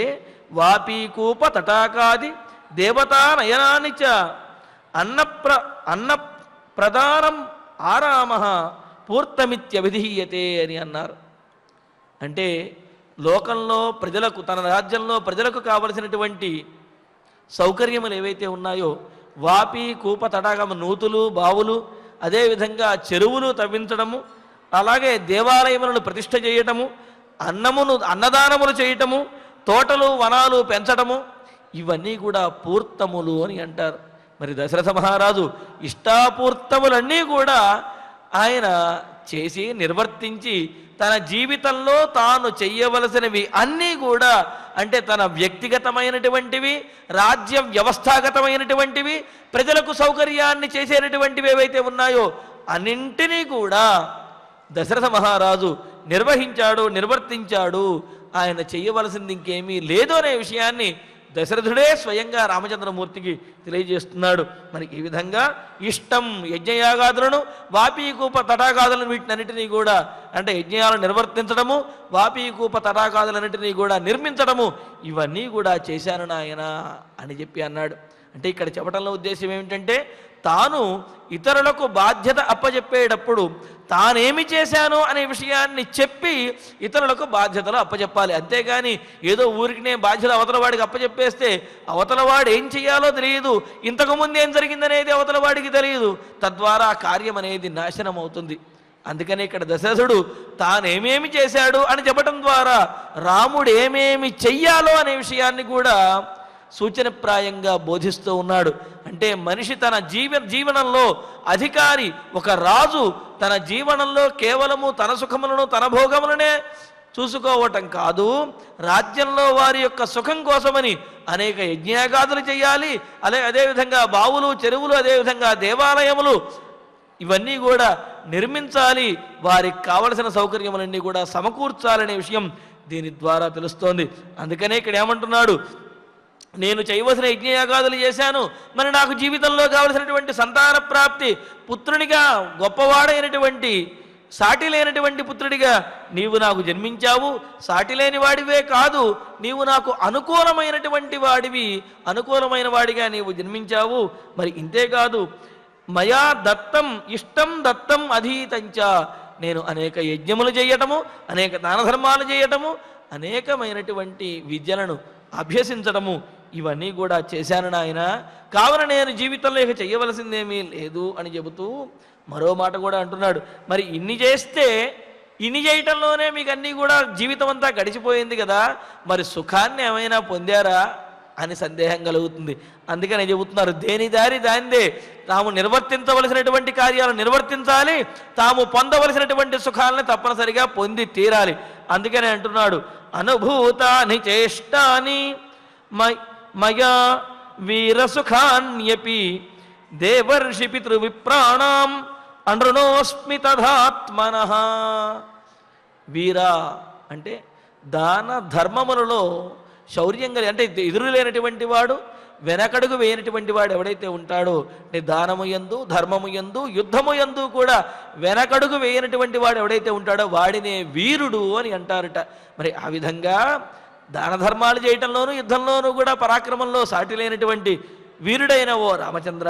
వాపీకూప తటాకాది దేవతా నయనాన్ని చ అన్నప్ర అన్న ప్రధానం ఆరామ పూర్తమిత్యభిధీయతే అని అన్నారు అంటే లోకంలో ప్రజలకు తన రాజ్యంలో ప్రజలకు కావలసినటువంటి సౌకర్యములు ఏవైతే ఉన్నాయో వాపి కూప తడాగం నూతులు బావులు అదేవిధంగా చెరువులు తవ్వించడము అలాగే దేవాలయములను ప్రతిష్ఠ చేయటము అన్నమును అన్నదానములు చేయటము తోటలు వనాలు పెంచడము ఇవన్నీ కూడా పూర్తములు అని అంటారు మరి దశరథ మహారాజు ఇష్టాపూర్తములన్నీ కూడా ఆయన చేసి నిర్వర్తించి తన జీవితంలో తాను చెయ్యవలసినవి అన్నీ కూడా అంటే తన వ్యక్తిగతమైనటువంటివి రాజ్య వ్యవస్థాగతమైనటువంటివి ప్రజలకు సౌకర్యాన్ని చేసేటటువంటివి ఏవైతే ఉన్నాయో అన్నింటినీ కూడా దశరథ మహారాజు నిర్వహించాడు నిర్వర్తించాడు ఆయన చెయ్యవలసింది ఇంకేమీ లేదు అనే విషయాన్ని దశరథుడే స్వయంగా రామచంద్రమూర్తికి తెలియజేస్తున్నాడు మరి ఈ విధంగా ఇష్టం యజ్ఞయాగాదులను వాపీకూప తటాగాదులను వీటినన్నిటినీ కూడా అంటే యజ్ఞాలను నిర్వర్తించడము వాపీకూప తటాగాదులన్నింటినీ కూడా నిర్మించడము ఇవన్నీ కూడా చేశాను నాయన అని చెప్పి అన్నాడు అంటే ఇక్కడ చెప్పడంలో ఉద్దేశం ఏమిటంటే తాను ఇతరులకు బాధ్యత అప్పచెప్పేటప్పుడు తానేమి చేశాను అనే విషయాన్ని చెప్పి ఇతరులకు బాధ్యతలు అప్పచెప్పాలి అంతేగాని ఏదో ఊరికినే బాధ్యత అవతల వాడికి అప్పచెప్పేస్తే అవతల వాడు ఏం చేయాలో తెలియదు ఇంతకుముందు ఏం జరిగిందనేది అవతల వాడికి తెలియదు తద్వారా ఆ కార్యం అనేది నాశనం అవుతుంది అందుకని ఇక్కడ దశరథుడు తానేమేమి చేశాడు అని చెప్పటం ద్వారా రాముడు ఏమేమి చెయ్యాలో అనే విషయాన్ని కూడా సూచనప్రాయంగా బోధిస్తూ ఉన్నాడు అంటే మనిషి తన జీవ జీవనంలో అధికారి ఒక రాజు తన జీవనంలో కేవలము తన సుఖములను తన భోగములనే చూసుకోవటం కాదు రాజ్యంలో వారి యొక్క సుఖం కోసమని అనేక యజ్ఞయాగాదులు చేయాలి అదే అదేవిధంగా బావులు చెరువులు అదేవిధంగా దేవాలయములు ఇవన్నీ కూడా నిర్మించాలి వారికి కావలసిన సౌకర్యములన్నీ కూడా సమకూర్చాలనే విషయం దీని ద్వారా తెలుస్తోంది అందుకనే ఇక్కడ ఏమంటున్నాడు నేను చేయవలసిన యజ్ఞయాగాదులు చేశాను మరి నాకు జీవితంలో కావలసినటువంటి సంతాన ప్రాప్తి పుత్రునిగా గొప్పవాడైనటువంటి సాటి లేనటువంటి పుత్రుడిగా నీవు నాకు జన్మించావు సాటి లేని వాడివే కాదు నీవు నాకు అనుకూలమైనటువంటి వాడివి అనుకూలమైన వాడిగా నీవు జన్మించావు మరి ఇంతేకాదు మయా దత్తం ఇష్టం దత్తం అధీతంచ నేను అనేక యజ్ఞములు చేయటము అనేక దాన ధర్మాలు చేయటము అనేకమైనటువంటి విద్యలను అభ్యసించడము ఇవన్నీ కూడా చేశాను నాయన కావున నేను జీవితంలో ఇక చేయవలసిందేమీ లేదు అని చెబుతూ మరో మాట కూడా అంటున్నాడు మరి ఇన్ని చేస్తే ఇన్ని చేయటంలోనే మీకు అన్నీ కూడా జీవితం అంతా గడిచిపోయింది కదా మరి సుఖాన్ని ఏమైనా పొందారా అని సందేహం కలుగుతుంది అందుకని చెబుతున్నారు దేని దారి దానిదే తాము నిర్వర్తించవలసినటువంటి కార్యాలు నిర్వర్తించాలి తాము పొందవలసినటువంటి సుఖాలను తప్పనిసరిగా పొంది తీరాలి అందుకని అంటున్నాడు అనుభూతాని చేష్టాని మై- మయా వీరసుఖాన్యపి దేవర్షి పితృవిప్రాణం అనృణోస్మి తథాత్మన వీరా అంటే దాన ధర్మములలో శౌర్యం కలిగి అంటే ఎదురు లేనటువంటి వాడు వెనకడుగు వేయనటువంటి వాడు ఎవడైతే ఉంటాడో అంటే దానము ఎందు ధర్మము ఎందు యుద్ధము ఎందు కూడా వెనకడుగు వేయనటువంటి వాడు ఎవడైతే ఉంటాడో వాడినే వీరుడు అని అంటారట మరి ఆ విధంగా దాన ధర్మాలు చేయటంలోనూ యుద్ధంలోనూ కూడా పరాక్రమంలో సాటి లేనటువంటి వీరుడైన ఓ రామచంద్ర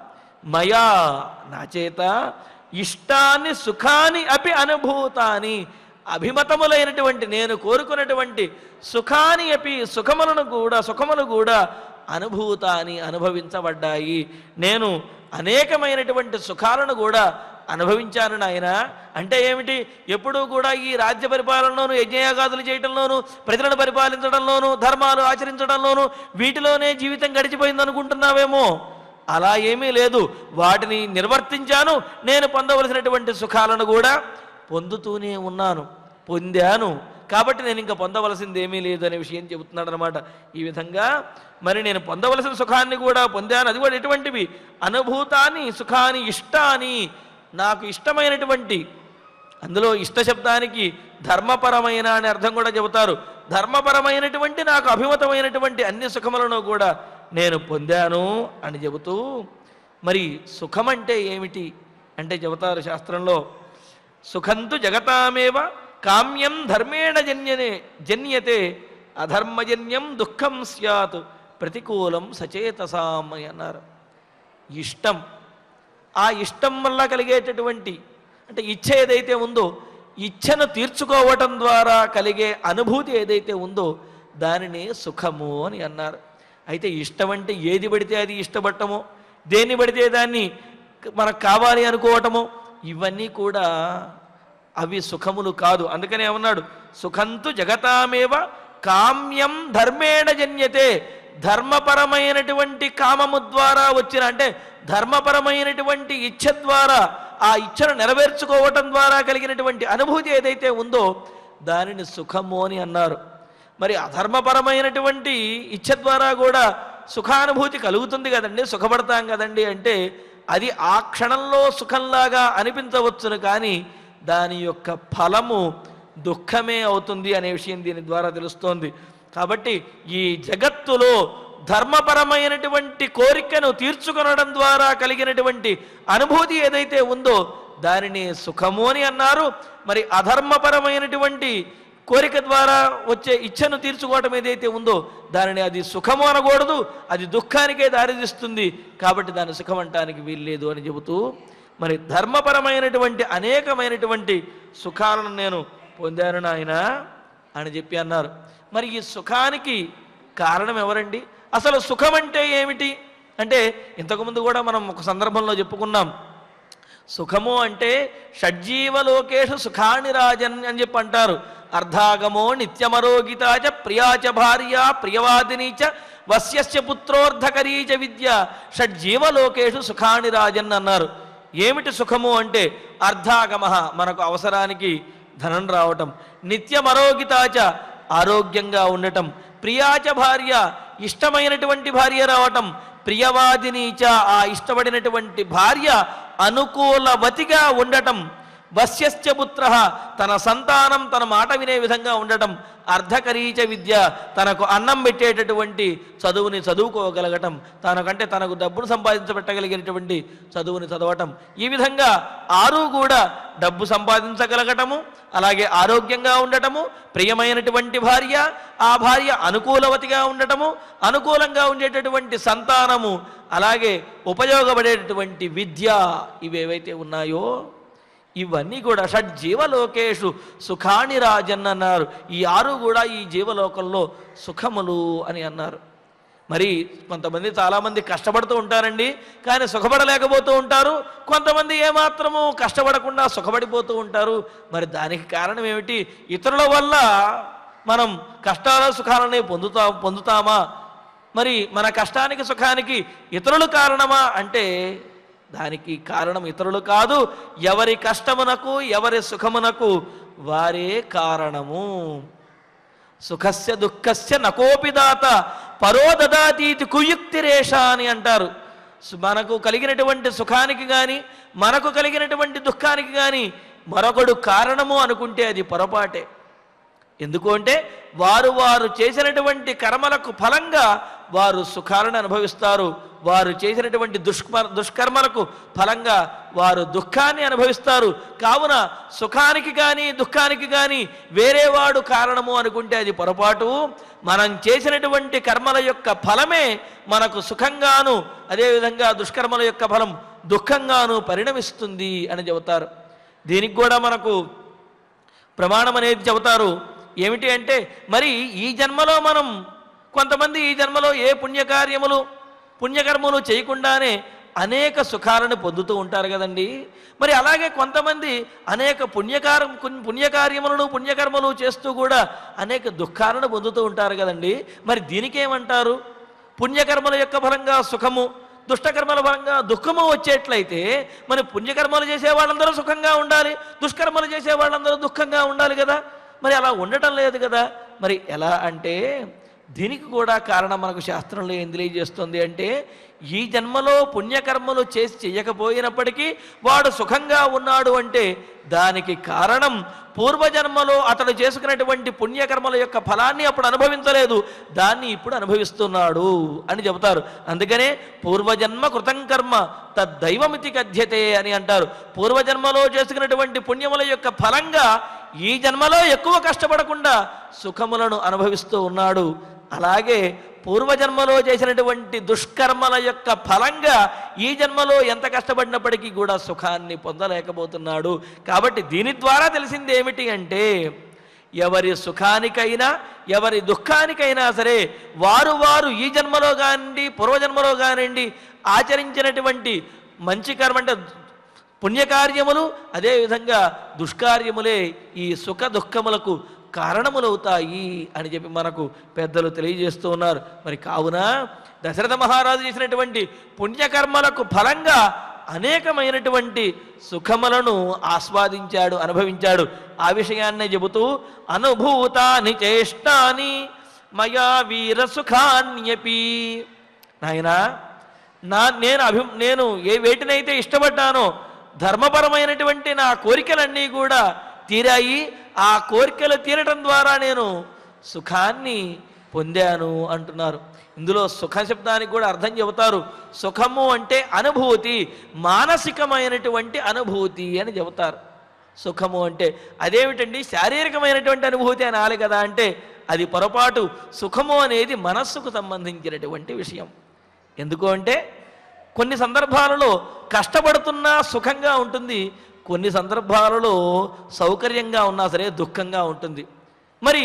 మయా నా చేత ఇష్టాన్ని సుఖాన్ని అపి అనుభూతాని అభిమతములైనటువంటి నేను కోరుకున్నటువంటి సుఖాని అపి సుఖములను కూడా సుఖములు కూడా అనుభూతాన్ని అనుభవించబడ్డాయి నేను అనేకమైనటువంటి సుఖాలను కూడా అనుభవించాను నాయన అంటే ఏమిటి ఎప్పుడూ కూడా ఈ రాజ్య పరిపాలనలోను యజ్ఞయాగాదులు చేయటంలోను ప్రజలను పరిపాలించడంలోను ధర్మాలు ఆచరించడంలోను వీటిలోనే జీవితం గడిచిపోయింది అనుకుంటున్నావేమో అలా ఏమీ లేదు వాటిని నిర్వర్తించాను నేను పొందవలసినటువంటి సుఖాలను కూడా పొందుతూనే ఉన్నాను పొందాను కాబట్టి నేను ఇంకా పొందవలసింది ఏమీ లేదు అనే విషయం చెబుతున్నాడు అనమాట ఈ విధంగా మరి నేను పొందవలసిన సుఖాన్ని కూడా పొందాను అది కూడా ఎటువంటివి అనుభూతాన్ని సుఖాన్ని ఇష్టాన్ని నాకు ఇష్టమైనటువంటి అందులో ఇష్ట శబ్దానికి ధర్మపరమైన అని అర్థం కూడా చెబుతారు ధర్మపరమైనటువంటి నాకు అభిమతమైనటువంటి అన్ని సుఖములను కూడా నేను పొందాను అని చెబుతూ మరి సుఖం అంటే ఏమిటి అంటే చెబుతారు శాస్త్రంలో సుఖంతు జగతామేవ కామ్యం ధర్మేణ జన్యనే జన్యతే అధర్మజన్యం దుఃఖం స్యాత్ ప్రతికూలం సచేతసాం అని అన్నారు ఇష్టం ఆ ఇష్టం వల్ల కలిగేటటువంటి అంటే ఇచ్ఛ ఏదైతే ఉందో ఇచ్ఛను తీర్చుకోవటం ద్వారా కలిగే అనుభూతి ఏదైతే ఉందో దానిని సుఖము అని అన్నారు అయితే ఇష్టం అంటే ఏది పడితే అది ఇష్టపడటమో దేన్ని పడితే దాన్ని మనకు కావాలి అనుకోవటమో ఇవన్నీ కూడా అవి సుఖములు కాదు అందుకనే ఏమన్నాడు సుఖంతు జగతామేవ కామ్యం ధర్మేణ జన్యతే ధర్మపరమైనటువంటి కామము ద్వారా వచ్చిన అంటే ధర్మపరమైనటువంటి ఇచ్ఛ ద్వారా ఆ ఇచ్ఛను నెరవేర్చుకోవటం ద్వారా కలిగినటువంటి అనుభూతి ఏదైతే ఉందో దానిని సుఖము అని అన్నారు మరి అధర్మపరమైనటువంటి ఇచ్ఛ ద్వారా కూడా సుఖానుభూతి కలుగుతుంది కదండి సుఖపడతాం కదండి అంటే అది ఆ క్షణంలో సుఖంలాగా అనిపించవచ్చును కానీ దాని యొక్క ఫలము దుఃఖమే అవుతుంది అనే విషయం దీని ద్వారా తెలుస్తోంది కాబట్టి ఈ జగత్తులో ధర్మపరమైనటువంటి కోరికను తీర్చుకొనడం ద్వారా కలిగినటువంటి అనుభూతి ఏదైతే ఉందో దానిని సుఖము అని అన్నారు మరి అధర్మపరమైనటువంటి కోరిక ద్వారా వచ్చే ఇచ్ఛను తీర్చుకోవటం ఏదైతే ఉందో దానిని అది సుఖము అనకూడదు అది దుఃఖానికే దారితీస్తుంది కాబట్టి దాన్ని సుఖం అంటానికి వీల్లేదు అని చెబుతూ మరి ధర్మపరమైనటువంటి అనేకమైనటువంటి సుఖాలను నేను పొందాను నాయన అని చెప్పి అన్నారు మరి ఈ సుఖానికి కారణం ఎవరండి అసలు సుఖం అంటే ఏమిటి అంటే ఇంతకుముందు కూడా మనం ఒక సందర్భంలో చెప్పుకున్నాం సుఖము అంటే షడ్జీవలోకేషు సుఖాని రాజన్ అని చెప్పి అంటారు అర్ధాగమో నిత్యమరోగితాచ ప్రియాచ భార్య ప్రియవాదినీచ వస్యస్య పుత్రోర్ధకరీచ విద్య షడ్జీవలోకేషు సుఖాని రాజన్ అన్నారు ఏమిటి సుఖము అంటే అర్ధాగమ మనకు అవసరానికి ధనం రావటం నిత్యమరోగితాచ ఆరోగ్యంగా ఉండటం ప్రియాచ భార్య ఇష్టమైనటువంటి భార్య రావటం ప్రియవాదినీచ ఆ ఇష్టపడినటువంటి భార్య అనుకూలవతిగా ఉండటం వశ్యశ్చ పుత్ర తన సంతానం తన మాట వినే విధంగా ఉండటం అర్ధకరీచ విద్య తనకు అన్నం పెట్టేటటువంటి చదువుని చదువుకోగలగటం తనకంటే తనకు డబ్బును సంపాదించబెట్టగలిగినటువంటి చదువుని చదవటం ఈ విధంగా ఆరు కూడా డబ్బు సంపాదించగలగటము అలాగే ఆరోగ్యంగా ఉండటము ప్రియమైనటువంటి భార్య ఆ భార్య అనుకూలవతిగా ఉండటము అనుకూలంగా ఉండేటటువంటి సంతానము అలాగే ఉపయోగపడేటటువంటి విద్య ఇవేవైతే ఉన్నాయో ఇవన్నీ కూడా షడ్జీవలోకేషు సుఖాని రాజన్ అన్నారు ఈ ఆరు కూడా ఈ జీవలోకంలో సుఖములు అని అన్నారు మరి కొంతమంది చాలామంది కష్టపడుతూ ఉంటారండి కానీ సుఖపడలేకపోతూ ఉంటారు కొంతమంది ఏమాత్రము కష్టపడకుండా సుఖపడిపోతూ ఉంటారు మరి దానికి కారణం ఏమిటి ఇతరుల వల్ల మనం కష్టాల సుఖాలని పొందుతా పొందుతామా మరి మన కష్టానికి సుఖానికి ఇతరులు కారణమా అంటే దానికి కారణం ఇతరులు కాదు ఎవరి కష్టమునకు ఎవరి సుఖమునకు వారే కారణము సుఖస్య దుఃఖస్య నకోపి దాత పరో దదాతీతి కుయుక్తిరేష అని అంటారు సు- మనకు కలిగినటువంటి సుఖానికి కానీ మనకు కలిగినటువంటి దుఃఖానికి కానీ మరొకడు కారణము అనుకుంటే అది పొరపాటే ఎందుకు అంటే వారు వారు చేసినటువంటి కర్మలకు ఫలంగా వారు సుఖాలను అనుభవిస్తారు వారు చేసినటువంటి దుష్కర్ దుష్కర్మలకు ఫలంగా వారు దుఃఖాన్ని అనుభవిస్తారు కావున సుఖానికి కానీ దుఃఖానికి కానీ వేరేవాడు కారణము అనుకుంటే అది పొరపాటు మనం చేసినటువంటి కర్మల యొక్క ఫలమే మనకు సుఖంగాను అదేవిధంగా దుష్కర్మల యొక్క ఫలం దుఃఖంగాను పరిణమిస్తుంది అని చెబుతారు దీనికి కూడా మనకు ప్రమాణం అనేది చెబుతారు ఏమిటి అంటే మరి ఈ జన్మలో మనం కొంతమంది ఈ జన్మలో ఏ పుణ్యకార్యములు పుణ్యకర్మలు చేయకుండానే అనేక సుఖాలను పొందుతూ ఉంటారు కదండి మరి అలాగే కొంతమంది అనేక పుణ్యకారం పుణ్యకార్యములను పుణ్యకర్మలు చేస్తూ కూడా అనేక దుఃఖాలను పొందుతూ ఉంటారు కదండి మరి దీనికేమంటారు పుణ్యకర్మల యొక్క ఫలంగా సుఖము దుష్టకర్మల ఫలంగా దుఃఖము వచ్చేట్లయితే మరి పుణ్యకర్మలు చేసే వాళ్ళందరూ సుఖంగా ఉండాలి దుష్కర్మలు చేసే వాళ్ళందరూ దుఃఖంగా ఉండాలి కదా మరి అలా ఉండటం లేదు కదా మరి ఎలా అంటే దీనికి కూడా కారణం మనకు శాస్త్రంలో ఏం తెలియజేస్తుంది అంటే ఈ జన్మలో పుణ్యకర్మలు చేసి చెయ్యకపోయినప్పటికీ వాడు సుఖంగా ఉన్నాడు అంటే దానికి కారణం పూర్వజన్మలో అతడు చేసుకున్నటువంటి పుణ్యకర్మల యొక్క ఫలాన్ని అప్పుడు అనుభవించలేదు దాన్ని ఇప్పుడు అనుభవిస్తున్నాడు అని చెబుతారు అందుకనే పూర్వజన్మ కృతం కర్మ తద్దైవమితి కథ్యతే అని అంటారు పూర్వజన్మలో చేసుకున్నటువంటి పుణ్యముల యొక్క ఫలంగా ఈ జన్మలో ఎక్కువ కష్టపడకుండా సుఖములను అనుభవిస్తూ ఉన్నాడు అలాగే పూర్వజన్మలో చేసినటువంటి దుష్కర్మల యొక్క ఫలంగా ఈ జన్మలో ఎంత కష్టపడినప్పటికీ కూడా సుఖాన్ని పొందలేకపోతున్నాడు కాబట్టి దీని ద్వారా తెలిసింది ఏమిటి అంటే ఎవరి సుఖానికైనా ఎవరి దుఃఖానికైనా సరే వారు వారు ఈ జన్మలో కానివ్వండి పూర్వజన్మలో కానివ్వండి ఆచరించినటువంటి మంచి కర్మ అంటే పుణ్యకార్యములు అదేవిధంగా దుష్కార్యములే ఈ సుఖ దుఃఖములకు కారణములవుతాయి అని చెప్పి మనకు పెద్దలు తెలియజేస్తూ ఉన్నారు మరి కావున దశరథ మహారాజు చేసినటువంటి పుణ్యకర్మలకు ఫలంగా అనేకమైనటువంటి సుఖములను ఆస్వాదించాడు అనుభవించాడు ఆ విషయాన్నే చెబుతూ అనుభూతాని చేష్టాని మయా వీర సుఖాన్యపి నాయనా నా నేను అభి నేను ఏ వేటినైతే ఇష్టపడ్డానో ధర్మపరమైనటువంటి నా కోరికలన్నీ కూడా తీరాయి ఆ కోరికలు తీరటం ద్వారా నేను సుఖాన్ని పొందాను అంటున్నారు ఇందులో సుఖ శబ్దానికి కూడా అర్థం చెబుతారు సుఖము అంటే అనుభూతి మానసికమైనటువంటి అనుభూతి అని చెబుతారు సుఖము అంటే అదేమిటండి శారీరకమైనటువంటి అనుభూతి అనాలి కదా అంటే అది పొరపాటు సుఖము అనేది మనస్సుకు సంబంధించినటువంటి విషయం ఎందుకు అంటే కొన్ని సందర్భాలలో కష్టపడుతున్నా సుఖంగా ఉంటుంది కొన్ని సందర్భాలలో సౌకర్యంగా ఉన్నా సరే దుఃఖంగా ఉంటుంది మరి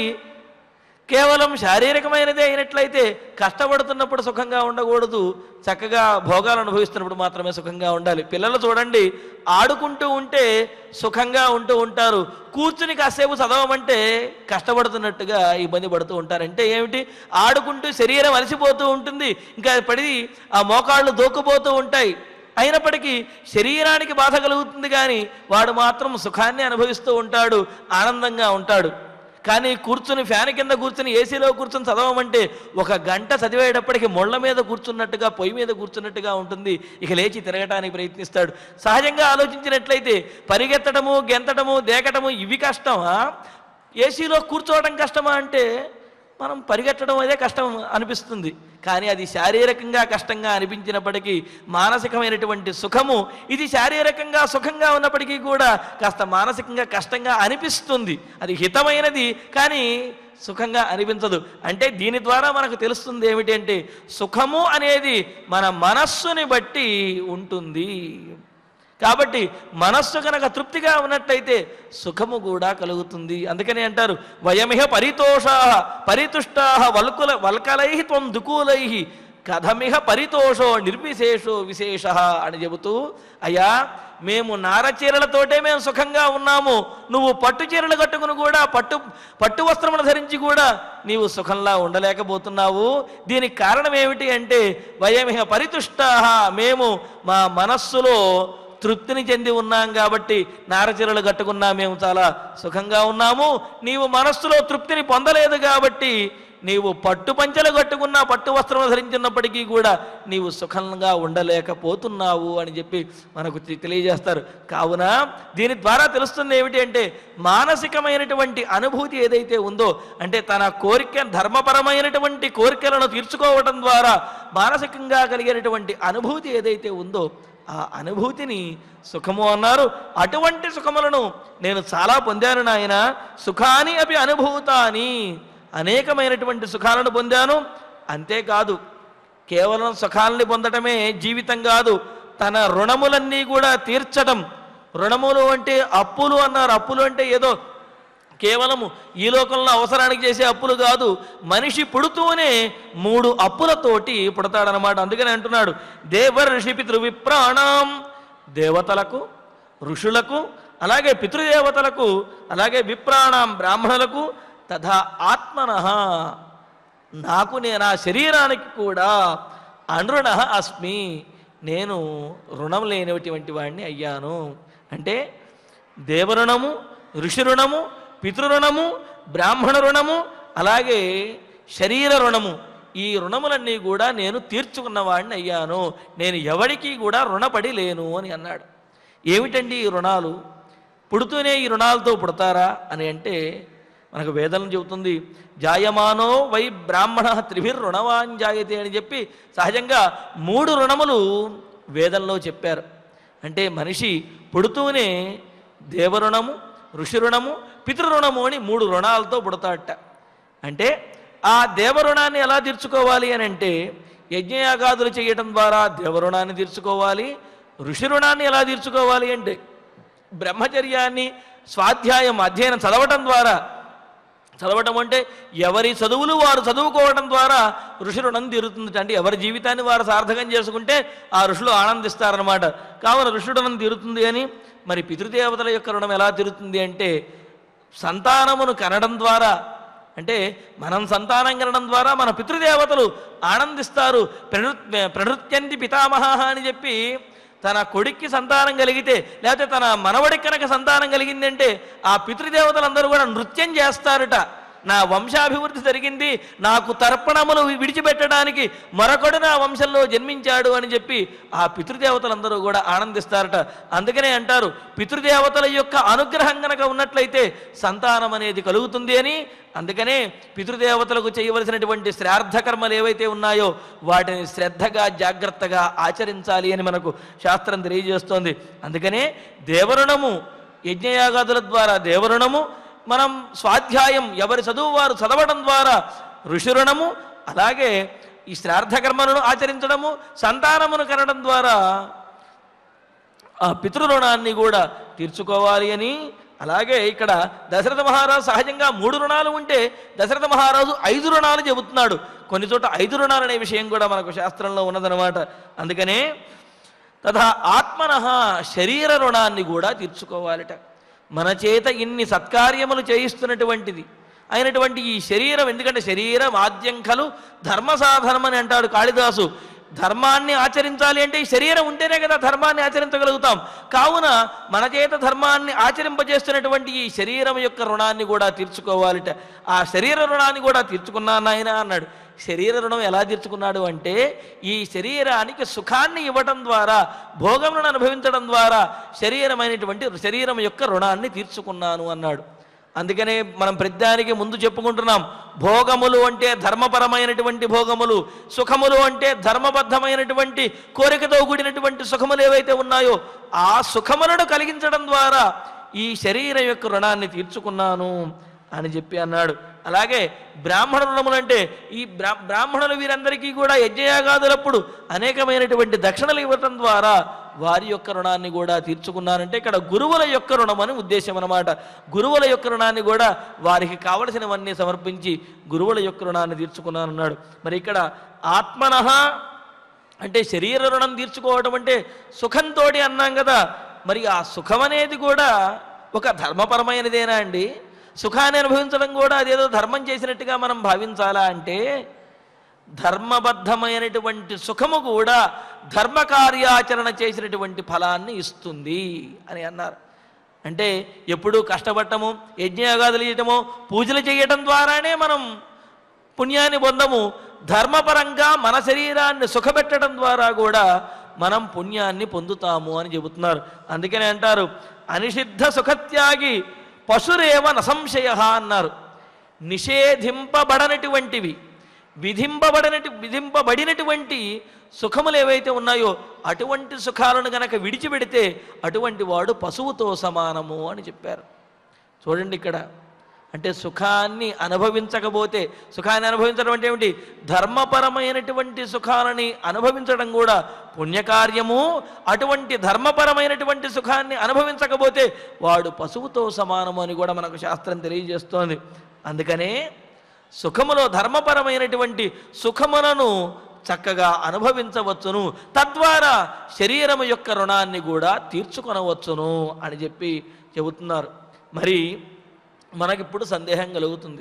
కేవలం శారీరకమైనదే అయినట్లయితే కష్టపడుతున్నప్పుడు సుఖంగా ఉండకూడదు చక్కగా భోగాలు అనుభవిస్తున్నప్పుడు మాత్రమే సుఖంగా ఉండాలి పిల్లలు చూడండి ఆడుకుంటూ ఉంటే సుఖంగా ఉంటూ ఉంటారు కూర్చుని కాసేపు చదవమంటే కష్టపడుతున్నట్టుగా ఇబ్బంది పడుతూ ఉంటారు అంటే ఏమిటి ఆడుకుంటూ శరీరం అలసిపోతూ ఉంటుంది ఇంకా పడి ఆ మోకాళ్ళు దూక్కుపోతూ ఉంటాయి అయినప్పటికీ శరీరానికి బాధ కలుగుతుంది కానీ వాడు మాత్రం సుఖాన్ని అనుభవిస్తూ ఉంటాడు ఆనందంగా ఉంటాడు కానీ కూర్చుని ఫ్యాన్ కింద కూర్చుని ఏసీలో కూర్చుని చదవమంటే ఒక గంట చదివేటప్పటికి ముళ్ళ మీద కూర్చున్నట్టుగా పొయ్యి మీద కూర్చున్నట్టుగా ఉంటుంది ఇక లేచి తిరగటానికి ప్రయత్నిస్తాడు సహజంగా ఆలోచించినట్లయితే పరిగెత్తడము గెంతడము దేకటము ఇవి కష్టమా ఏసీలో కూర్చోవడం కష్టమా అంటే మనం పరిగెట్టడం అదే కష్టం అనిపిస్తుంది కానీ అది శారీరకంగా కష్టంగా అనిపించినప్పటికీ మానసికమైనటువంటి సుఖము ఇది శారీరకంగా సుఖంగా ఉన్నప్పటికీ కూడా కాస్త మానసికంగా కష్టంగా అనిపిస్తుంది అది హితమైనది కానీ సుఖంగా అనిపించదు అంటే దీని ద్వారా మనకు తెలుస్తుంది ఏమిటి అంటే సుఖము అనేది మన మనస్సుని బట్టి ఉంటుంది కాబట్టి మనస్సు కనుక తృప్తిగా ఉన్నట్లయితే సుఖము కూడా కలుగుతుంది అందుకని అంటారు వయమిహ పరితోషా పరితుష్టా వల్కుల వల్కలై త్వం దుకూలై కథమిహ పరితోషో నిర్విశేషో విశేష అని చెబుతూ అయ్యా మేము నారచీరలతోటే మేము సుఖంగా ఉన్నాము నువ్వు పట్టు చీరలు కట్టుకుని కూడా పట్టు పట్టు వస్త్రములు ధరించి కూడా నీవు సుఖంలా ఉండలేకపోతున్నావు దీనికి కారణం ఏమిటి అంటే వయమిహ పరితుష్టా మేము మా మనస్సులో తృప్తిని చెంది ఉన్నాం కాబట్టి నారచీరలు కట్టుకున్నా మేము చాలా సుఖంగా ఉన్నాము నీవు మనస్సులో తృప్తిని పొందలేదు కాబట్టి నీవు పట్టు పంచెలు కట్టుకున్నా పట్టు వస్త్రం ధరించినప్పటికీ కూడా నీవు సుఖంగా ఉండలేకపోతున్నావు అని చెప్పి మనకు తె- తెలియజేస్తారు కావున దీని ద్వారా తెలుస్తుంది ఏమిటి అంటే మానసికమైనటువంటి అనుభూతి ఏదైతే ఉందో అంటే తన కోరిక ధర్మపరమైనటువంటి కోరికలను తీర్చుకోవడం ద్వారా మానసికంగా కలిగేటటువంటి అనుభూతి ఏదైతే ఉందో ఆ అనుభూతిని సుఖము అన్నారు అటువంటి సుఖములను నేను చాలా పొందాను నాయన సుఖాని అవి అనుభూతాని అనేకమైనటువంటి సుఖాలను పొందాను అంతేకాదు కేవలం సుఖాలని పొందటమే జీవితం కాదు తన రుణములన్నీ కూడా తీర్చటం రుణములు అంటే అప్పులు అన్నారు అప్పులు అంటే ఏదో కేవలము ఈ లోకంలో అవసరానికి చేసే అప్పులు కాదు మనిషి పుడుతూనే మూడు అప్పులతోటి పుడతాడనమాట అందుకని అంటున్నాడు దేవర్షి పితృవిప్రాణం దేవతలకు ఋషులకు అలాగే పితృదేవతలకు అలాగే విప్రాణం బ్రాహ్మణులకు తథా ఆత్మన నాకు నేను ఆ శరీరానికి కూడా అనృణ అస్మి నేను రుణం లేనటువంటి వాడిని అయ్యాను అంటే దేవరుణము ఋషి రుణము పితృరుణము బ్రాహ్మణ రుణము అలాగే శరీర రుణము ఈ రుణములన్నీ కూడా నేను తీర్చుకున్నవాడిని అయ్యాను నేను ఎవడికి కూడా రుణపడి లేను అని అన్నాడు ఏమిటండి ఈ రుణాలు పుడుతూనే ఈ రుణాలతో పుడతారా అని అంటే మనకు వేదం చెబుతుంది జాయమానో వై బ్రాహ్మణ త్రిభిర్ రుణవాన్ జాయతే అని చెప్పి సహజంగా మూడు రుణములు వేదంలో చెప్పారు అంటే మనిషి పుడుతూనే దేవరుణము ఋషి రుణము పితృరుణము అని మూడు రుణాలతో పుడతాడట అంటే ఆ దేవరుణాన్ని ఎలా తీర్చుకోవాలి అని అంటే యజ్ఞయాగాదులు చేయటం ద్వారా దేవరుణాన్ని తీర్చుకోవాలి ఋషి రుణాన్ని ఎలా తీర్చుకోవాలి అంటే బ్రహ్మచర్యాన్ని స్వాధ్యాయం అధ్యయనం చదవటం ద్వారా చదవటం అంటే ఎవరి చదువులు వారు చదువుకోవడం ద్వారా ఋషి రుణం తీరుతుంది అంటే ఎవరి జీవితాన్ని వారు సార్థకం చేసుకుంటే ఆ ఋషులు ఆనందిస్తారనమాట కావున ఋషి రుణం తీరుతుంది అని మరి పితృదేవతల యొక్క రుణం ఎలా తీరుతుంది అంటే సంతానమును కనడం ద్వారా అంటే మనం సంతానం కనడం ద్వారా మన పితృదేవతలు ఆనందిస్తారు ప్రణృ ప్రణృత్యంతి పితామహ అని చెప్పి తన కొడుక్కి సంతానం కలిగితే లేకపోతే తన మనవడికి కనుక సంతానం కలిగిందంటే ఆ పితృదేవతలందరూ కూడా నృత్యం చేస్తారట నా వంశాభివృద్ధి జరిగింది నాకు తర్పణములు విడిచిపెట్టడానికి మరొకడు నా వంశంలో జన్మించాడు అని చెప్పి ఆ పితృదేవతలందరూ కూడా ఆనందిస్తారట అందుకనే అంటారు పితృదేవతల యొక్క అనుగ్రహం కనుక ఉన్నట్లయితే సంతానం అనేది కలుగుతుంది అని అందుకనే పితృదేవతలకు చేయవలసినటువంటి శ్రాద్ధ కర్మలు ఏవైతే ఉన్నాయో వాటిని శ్రద్ధగా జాగ్రత్తగా ఆచరించాలి అని మనకు శాస్త్రం తెలియజేస్తోంది అందుకనే దేవరుణము యజ్ఞయాగాదుల ద్వారా దేవరుణము మనం స్వాధ్యాయం ఎవరి చదువు వారు చదవడం ద్వారా ఋషురుణము అలాగే ఈ శ్రాద్ధ కర్మలను ఆచరించడము సంతానమును కనడం ద్వారా ఆ పితృరుణాన్ని కూడా తీర్చుకోవాలి అని అలాగే ఇక్కడ దశరథ మహారాజు సహజంగా మూడు రుణాలు ఉంటే దశరథ మహారాజు ఐదు రుణాలు చెబుతున్నాడు కొన్ని చోట ఐదు రుణాలు అనే విషయం కూడా మనకు శాస్త్రంలో ఉన్నదనమాట అందుకనే తథా ఆత్మన శరీర రుణాన్ని కూడా తీర్చుకోవాలట మన చేత ఇన్ని సత్కార్యములు చేయిస్తున్నటువంటిది అయినటువంటి ఈ శరీరం ఎందుకంటే శరీరం ఆద్యం ఖలు ధర్మ సాధనం అని అంటాడు కాళిదాసు ధర్మాన్ని ఆచరించాలి అంటే ఈ శరీరం ఉంటేనే కదా ధర్మాన్ని ఆచరించగలుగుతాం కావున మన చేత ధర్మాన్ని ఆచరింపజేస్తున్నటువంటి ఈ శరీరం యొక్క రుణాన్ని కూడా తీర్చుకోవాలిట ఆ శరీర రుణాన్ని కూడా తీర్చుకున్నాను ఆయన అన్నాడు శరీర రుణం ఎలా తీర్చుకున్నాడు అంటే ఈ శరీరానికి సుఖాన్ని ఇవ్వటం ద్వారా భోగములను అనుభవించడం ద్వారా శరీరమైనటువంటి శరీరం యొక్క రుణాన్ని తీర్చుకున్నాను అన్నాడు అందుకనే మనం ప్రతిదానికి ముందు చెప్పుకుంటున్నాం భోగములు అంటే ధర్మపరమైనటువంటి భోగములు సుఖములు అంటే ధర్మబద్ధమైనటువంటి కోరికతో కూడినటువంటి సుఖములు ఏవైతే ఉన్నాయో ఆ సుఖములను కలిగించడం ద్వారా ఈ శరీరం యొక్క రుణాన్ని తీర్చుకున్నాను అని చెప్పి అన్నాడు అలాగే బ్రాహ్మణ రుణములు అంటే ఈ బ్రా బ్రాహ్మణులు వీరందరికీ కూడా యజ్ఞయాగాదులప్పుడు అనేకమైనటువంటి దక్షిణలు ఇవ్వటం ద్వారా వారి యొక్క రుణాన్ని కూడా తీర్చుకున్నారంటే ఇక్కడ గురువుల యొక్క రుణం అని ఉద్దేశం అన్నమాట గురువుల యొక్క రుణాన్ని కూడా వారికి కావలసినవన్నీ సమర్పించి గురువుల యొక్క రుణాన్ని తీర్చుకున్నానన్నాడు మరి ఇక్కడ ఆత్మనః అంటే శరీర రుణం తీర్చుకోవటం అంటే సుఖంతో అన్నాం కదా మరి ఆ సుఖం అనేది కూడా ఒక ధర్మపరమైనదేనా అండి సుఖాన్ని అనుభవించడం కూడా అదేదో ధర్మం చేసినట్టుగా మనం భావించాలా అంటే ధర్మబద్ధమైనటువంటి సుఖము కూడా ధర్మ కార్యాచరణ చేసినటువంటి ఫలాన్ని ఇస్తుంది అని అన్నారు అంటే ఎప్పుడూ కష్టపడటము యజ్ఞయాగాదులు చేయటము పూజలు చేయటం ద్వారానే మనం పుణ్యాన్ని పొందము ధర్మపరంగా మన శరీరాన్ని సుఖపెట్టడం ద్వారా కూడా మనం పుణ్యాన్ని పొందుతాము అని చెబుతున్నారు అందుకనే అంటారు అనిషిద్ధ సుఖత్యాగి పశురేవ నసంశయ అన్నారు నిషేధింపబడనటువంటివి విధింపబడనటి విధింపబడినటువంటి సుఖములు ఏవైతే ఉన్నాయో అటువంటి సుఖాలను గనక విడిచిపెడితే అటువంటి వాడు పశువుతో సమానము అని చెప్పారు చూడండి ఇక్కడ అంటే సుఖాన్ని అనుభవించకపోతే సుఖాన్ని అనుభవించడం అంటే ఏమిటి ధర్మపరమైనటువంటి సుఖాలని అనుభవించడం కూడా పుణ్యకార్యము అటువంటి ధర్మపరమైనటువంటి సుఖాన్ని అనుభవించకపోతే వాడు పశువుతో సమానము అని కూడా మనకు శాస్త్రం తెలియజేస్తోంది అందుకనే సుఖములో ధర్మపరమైనటువంటి సుఖములను చక్కగా అనుభవించవచ్చును తద్వారా శరీరము యొక్క రుణాన్ని కూడా తీర్చుకొనవచ్చును అని చెప్పి చెబుతున్నారు మరి మనకిప్పుడు సందేహం కలుగుతుంది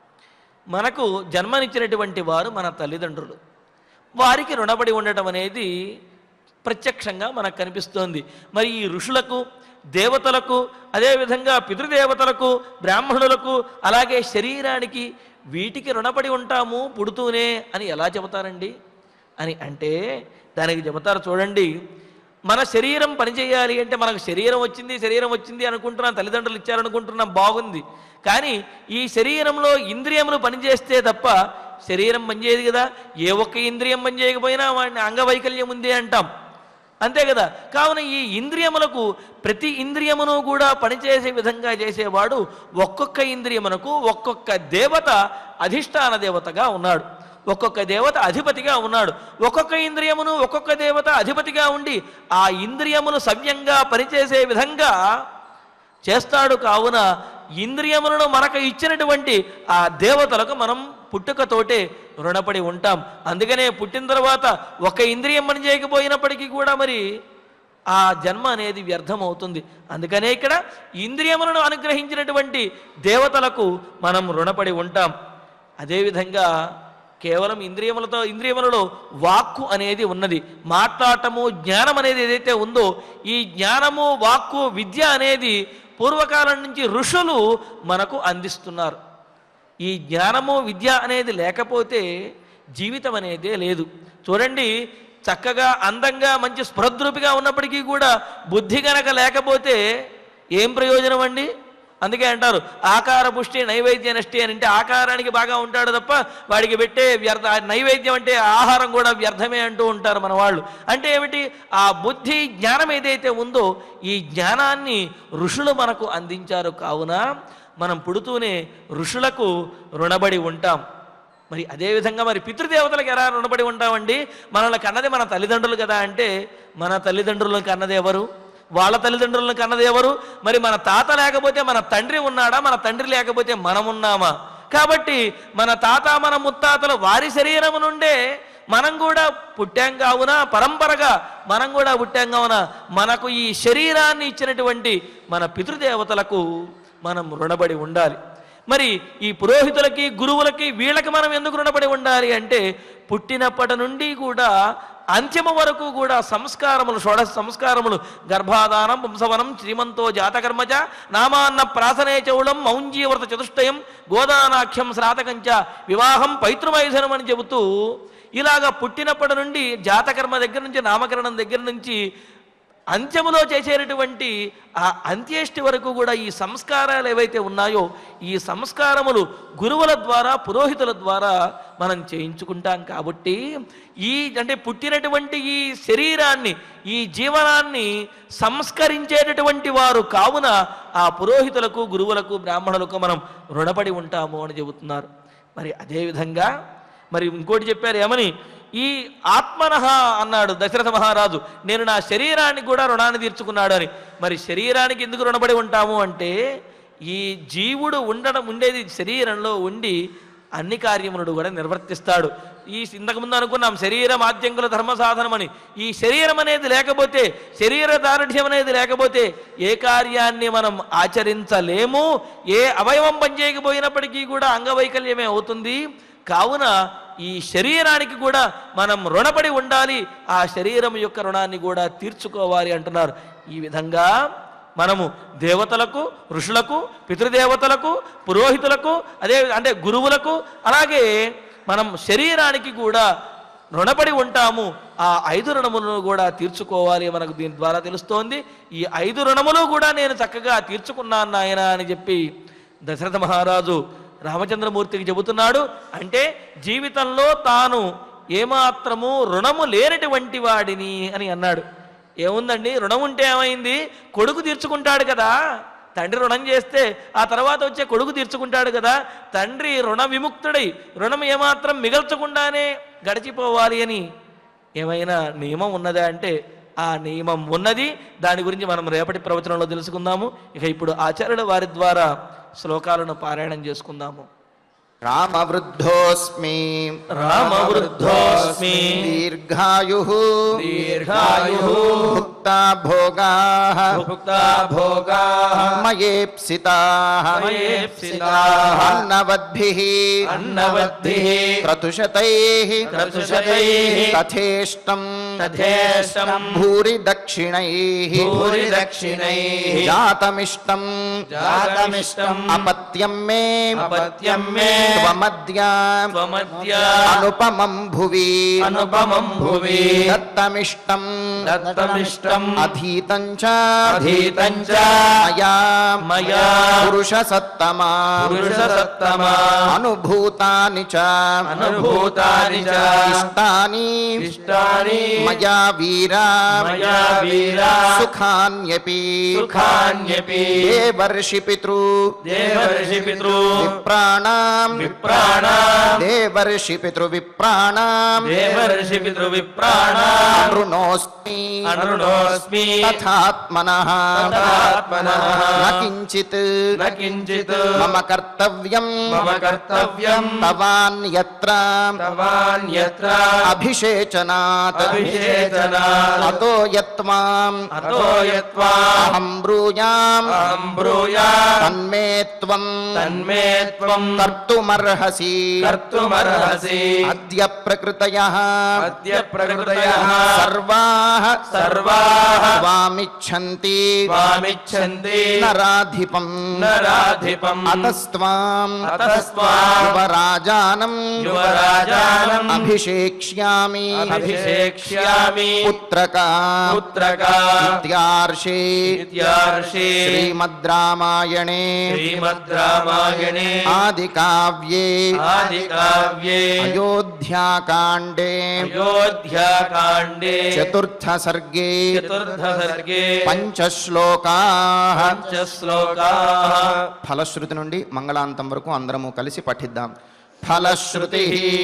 మనకు జన్మనిచ్చినటువంటి వారు మన తల్లిదండ్రులు వారికి రుణపడి ఉండటం అనేది ప్రత్యక్షంగా మనకు కనిపిస్తోంది మరి ఈ ఋషులకు దేవతలకు అదేవిధంగా పితృదేవతలకు బ్రాహ్మణులకు అలాగే శరీరానికి వీటికి రుణపడి ఉంటాము పుడుతూనే అని ఎలా చెబుతారండి అని అంటే దానికి చెబుతారు చూడండి మన శరీరం పనిచేయాలి అంటే మనకు శరీరం వచ్చింది శరీరం వచ్చింది అనుకుంటున్నాం తల్లిదండ్రులు ఇచ్చారనుకుంటున్నాం బాగుంది కానీ ఈ శరీరంలో ఇంద్రియములు పనిచేస్తే తప్ప శరీరం పనిచేయదు కదా ఏ ఒక్క ఇంద్రియం పనిచేయకపోయినా వాడిని అంగవైకల్యం ఉంది అంటాం అంతే కదా కావున ఈ ఇంద్రియములకు ప్రతి ఇంద్రియమును కూడా పనిచేసే విధంగా చేసేవాడు ఒక్కొక్క ఇంద్రియమునకు ఒక్కొక్క దేవత అధిష్టాన దేవతగా ఉన్నాడు ఒక్కొక్క దేవత అధిపతిగా ఉన్నాడు ఒక్కొక్క ఇంద్రియమును ఒక్కొక్క దేవత అధిపతిగా ఉండి ఆ ఇంద్రియమును సవ్యంగా పనిచేసే విధంగా చేస్తాడు కావున ఇంద్రియములను మనకు ఇచ్చినటువంటి ఆ దేవతలకు మనం పుట్టుకతోటే రుణపడి ఉంటాం అందుకనే పుట్టిన తర్వాత ఒక ఇంద్రియం పని చేయకపోయినప్పటికీ కూడా మరి ఆ జన్మ అనేది వ్యర్థమవుతుంది అందుకనే ఇక్కడ ఇంద్రియములను అనుగ్రహించినటువంటి దేవతలకు మనం రుణపడి ఉంటాం అదేవిధంగా కేవలం ఇంద్రియములతో ఇంద్రియములలో వాక్కు అనేది ఉన్నది మాట్లాడటము జ్ఞానం అనేది ఏదైతే ఉందో ఈ జ్ఞానము వాక్కు విద్య అనేది పూర్వకాలం నుంచి ఋషులు మనకు అందిస్తున్నారు ఈ జ్ఞానము విద్య అనేది లేకపోతే జీవితం అనేదే లేదు చూడండి చక్కగా అందంగా మంచి స్పృహద్రూపిగా ఉన్నప్పటికీ కూడా బుద్ధి గనక లేకపోతే ఏం ప్రయోజనం అండి అందుకే అంటారు ఆకార పుష్టి నైవేద్య నష్టి అని అంటే ఆకారానికి బాగా ఉంటాడు తప్ప వాడికి పెట్టే వ్యర్థ ఆ నైవేద్యం అంటే ఆహారం కూడా వ్యర్థమే అంటూ ఉంటారు మన వాళ్ళు అంటే ఏమిటి ఆ బుద్ధి జ్ఞానం ఏదైతే ఉందో ఈ జ్ఞానాన్ని ఋషులు మనకు అందించారు కావున మనం పుడుతూనే ఋషులకు రుణబడి ఉంటాం మరి అదేవిధంగా మరి పితృదేవతలకు ఎలా రుణపడి ఉంటామండి మనల్ని కన్నది మన తల్లిదండ్రులు కదా అంటే మన తల్లిదండ్రులను కన్నది ఎవరు వాళ్ళ తల్లిదండ్రులను కన్నది ఎవరు మరి మన తాత లేకపోతే మన తండ్రి ఉన్నాడా మన తండ్రి లేకపోతే మనం ఉన్నామా కాబట్టి మన తాత మన ముత్తాతలు వారి శరీరము నుండే మనం కూడా పుట్టాం కావున పరంపరగా మనం కూడా పుట్టాం కావున మనకు ఈ శరీరాన్ని ఇచ్చినటువంటి మన పితృదేవతలకు మనం రుణపడి ఉండాలి మరి ఈ పురోహితులకి గురువులకి వీళ్ళకి మనం ఎందుకు రుణపడి ఉండాలి అంటే పుట్టినప్పటి నుండి కూడా అంత్యము వరకు కూడా సంస్కారములు షోడశ సంస్కారములు గర్భాధానం వంశవనం శ్రీమంతో జాతకర్మచ నామాన్న ప్రాసనే చౌళం మౌంజీవ్రత చతుష్టయం గోదానాఖ్యం శ్రాతకంచ వివాహం పైతృమైధనం అని చెబుతూ ఇలాగా పుట్టినప్పటి నుండి జాతకర్మ దగ్గర నుంచి నామకరణం దగ్గర నుంచి అంత్యములో చేసేటటువంటి ఆ అంత్యేష్టి వరకు కూడా ఈ సంస్కారాలు ఏవైతే ఉన్నాయో ఈ సంస్కారములు గురువుల ద్వారా పురోహితుల ద్వారా మనం చేయించుకుంటాం కాబట్టి ఈ అంటే పుట్టినటువంటి ఈ శరీరాన్ని ఈ జీవనాన్ని సంస్కరించేటటువంటి వారు కావున ఆ పురోహితులకు గురువులకు బ్రాహ్మణులకు మనం రుణపడి ఉంటాము అని చెబుతున్నారు మరి అదేవిధంగా మరి ఇంకోటి చెప్పారు ఏమని ఈ ఆత్మనః అన్నాడు దశరథ మహారాజు నేను నా శరీరానికి కూడా రుణాన్ని తీర్చుకున్నాడు అని మరి శరీరానికి ఎందుకు రుణపడి ఉంటాము అంటే ఈ జీవుడు ఉండడం ఉండేది శరీరంలో ఉండి అన్ని కార్యములను కూడా నిర్వర్తిస్తాడు ఈ ఇంతకుముందు అనుకున్నాం శరీరం ఆద్యంకుల ధర్మ సాధనమని ఈ శరీరం అనేది లేకపోతే శరీర దారుఢ్యం అనేది లేకపోతే ఏ కార్యాన్ని మనం ఆచరించలేము ఏ అవయవం పనిచేయకపోయినప్పటికీ కూడా అంగవైకల్యమే అవుతుంది కావున ఈ శరీరానికి కూడా మనం రుణపడి ఉండాలి ఆ శరీరం యొక్క రుణాన్ని కూడా తీర్చుకోవాలి అంటున్నారు ఈ విధంగా మనము దేవతలకు ఋషులకు పితృదేవతలకు పురోహితులకు అదే అంటే గురువులకు అలాగే మనం శరీరానికి కూడా రుణపడి ఉంటాము ఆ ఐదు రుణములను కూడా తీర్చుకోవాలి మనకు దీని ద్వారా తెలుస్తోంది ఈ ఐదు రుణములు కూడా నేను చక్కగా తీర్చుకున్నాను నాయన అని చెప్పి దశరథ మహారాజు రామచంద్రమూర్తికి చెబుతున్నాడు అంటే జీవితంలో తాను ఏమాత్రము రుణము లేనటువంటి వాడిని అని అన్నాడు ఏముందండి రుణం ఉంటే ఏమైంది కొడుకు తీర్చుకుంటాడు కదా తండ్రి రుణం చేస్తే ఆ తర్వాత వచ్చే కొడుకు తీర్చుకుంటాడు కదా తండ్రి రుణ విముక్తుడై రుణం ఏమాత్రం మిగల్చకుండానే గడిచిపోవాలి అని ఏమైనా నియమం ఉన్నదా అంటే ఆ నియమం ఉన్నది దాని గురించి మనం రేపటి ప్రవచనంలో తెలుసుకుందాము ఇక ఇప్పుడు ఆచార్యుల వారి ద్వారా శ్లోకాలను పారాయణం చేసుకుందాము రామవృద్ధోస్మి రామవృద్ధోస్మి దీర్ఘాయు దీర్ఘాయుః భుక్తా భోగా భుక్తా భోగాః మయేప్సితాః మయేప్సితాః అన్నవద్భిః అన్నవద్భిః క్రతుశతైః క్రతుశతైః తథేష్టం తథేష్టం భూరి దక్షిణైః భూరి దక్షిణైః జాతమిష్టం జాతమిష్టం అపత్యం మే అపత్యం మే త్వమద్య త్వమద్య అనుపమం భువి అనుపమం భువి దత్తమిష్టం దత్తమిష్టం అధీతం చ అధీతం చ మయా మయా పురుషసత్తమా పురుషసత్తమా అనుభూతాని చ అనుభూతాని చ ఇష్టాని ఇష్టాని మయా వీరా మయా వీరా సుఖాన్యపి సుఖాన్యపి దేవర్షి పితృ దేవర్షి పితృ విప్రాణాం విప్రాణాం దేవర్షి పితృ విప్రాణాం దేవర్షి పితృ విప్రాణాం అనృణోస్మి అనృణోస్మి తథాత్మనః తథాత్మనః న కించిత్ న కించిత్ మమ కర్తవ్యం మమ కర్తవ్యం తవాన్యత్ర తవాన్యత్ర అభిషేచనాత్ అభిషేచనాత్ అతో యత్మాం అతో యత్వా అహం బ్రూయాం అహం బ్రూయాం తన్మే త్వం తన్మే త్వం కర్తుమర్హసి కర్తుమర్హసి అద్య ప్రకృతయః అద్య ప్రకృతయః సర్వాః సర్వాః त्वामिच्छन्ति त्वामिच्छन्ति नराधिपम् नराधिपम् अतस्त्वाम् अतस्त्वाम् युवराजानम् युवराजानम् अभिषेक्ष्यामि अभिषेक्ष्यामि पुत्रका पुत्रका इत्यार्षे इत्यार्षे श्रीमद् रामायणे श्रीमद् रामायणे आदिकाव्ये आदिकाव्ये अयोध्याकाण्डे अयोध्याकाण्डे चतुर्थसर्गे चतुर्थसर्गे పంచశ్లోకాः पञ्चश्लोकाः ఫలశ్రుతి నుండి మంగళాంతం వరకు అందరము కలిసి పఠిద్దాం ఫలశ్రుతి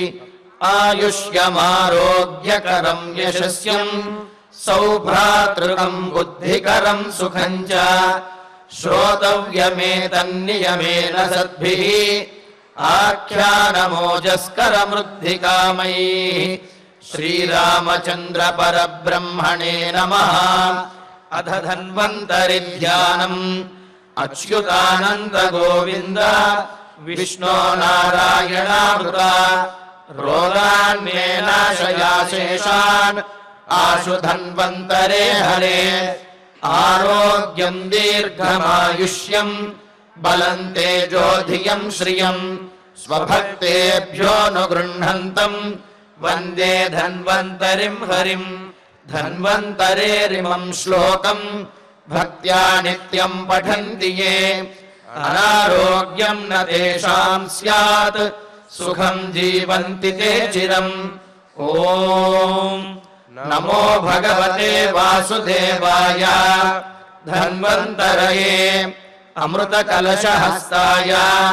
ఆయుష్యమారోగ్యకరం యశస్యం సౌభ్రాతృకం బుద్ధికరం సుఖం చ శ్రోతవ్యమేతన్నియమేన సద్భిః ఆఖ్యానమోజస్కరమృద్ధికామై శ్రీరామచంద్ర పరబ్రహ్మణే నమః అధ ధన్వంతరి ధ్యానం అచ్యుతానంద గోవింద విష్ణో నారాయణామృత రోగాన్యేనాశయాశేషాన్ ఆశు ధన్వంతరే హరే ఆరోగ్యం దీర్ఘమాయుష్యం బలం తేజోధియం శ్రియం స్వభక్తేభ్యోనుగృహంతం వందే ధన్వంతరిం హరిం ధన్వంతరేరిమం శ్లోకం భక్త్యా నిత్యం పఠంతి ఏ అనారోగ్యం న తేషాం స్యాత్ సుఖం జీవంతి తే చిరం ఓం నమో భగవతే వాసుదేవాయ ధన్వంతరయే అమృత కలశహస్తాయ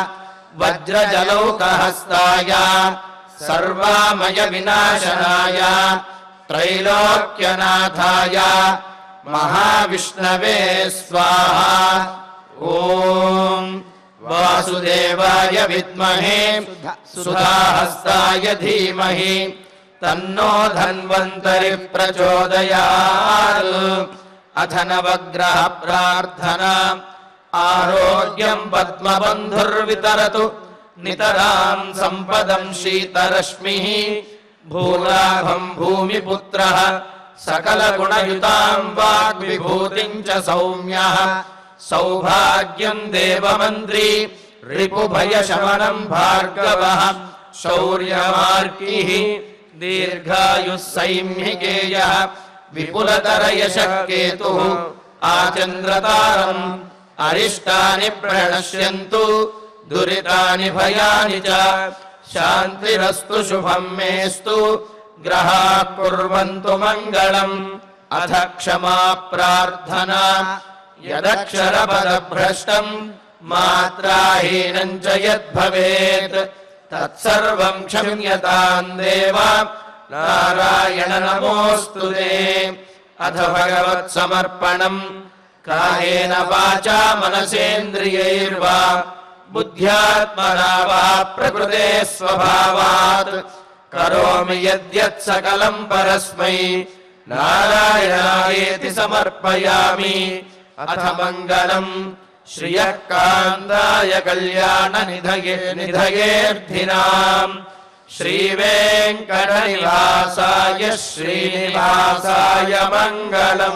వజ్రజలౌకహస్తాయ సర్వామయ వినాశనాయ త్రైలోక్యనాథాయ మహావిష్ణవే స్వాహా ఓం వాసుదేవాయ విద్మహే సుధాహస్తాయ ధీమహి తన్నో ధన్వంతరి ప్రచోదయాత్ అథ నవగ్రహ ప్రార్థనా ఆరోగ్యం పద్మబంధుర్వితరతు నితరాం సంపదం శీతరశ్మి భూలాభం భూమిపుత్ర సకల గుణయుతాం వాగ్విభూతిం చ సౌమ్య సౌభాగ్యం దేవమంత్రి రిపుభయశమనం భార్గవ శౌర్యమార్కి దీర్ఘాయుः సైమ్యకేయ విపులతరయశకేతు ఆచంద్రతారం అరిష్టాని ప్రణశ్యంతు దురితాని భయాని చ శాంతిరస్తు శుభం మేస్తు గ్రహా కుర్వంతు మంగళం అథ క్షమా ప్రార్థనా యదక్షరపదభ్రష్టం మాత్రాహీనం చ యద్భవేత్ తత్సర్వం క్షమ్యతాం దేవ నారాయణ నమోऽस्तु తే అథ భగవత్ సమర్పణం కాయేన వాచా మనసేంద్రియైర్వా బుద్ధ్యాత్మనా వా ప్రకృతే స్వభావాత్ కరోమి యద్యత్ సకలం పరస్మై నారాయణాయేతి సమర్పయామి అథ మంగళం శ్రియకాందాయ కళ్యాణ నిధయే నిధయేర్థినాం శ్రీవేంకట నివాసాయ శ్రీనివాసాయ మంగళం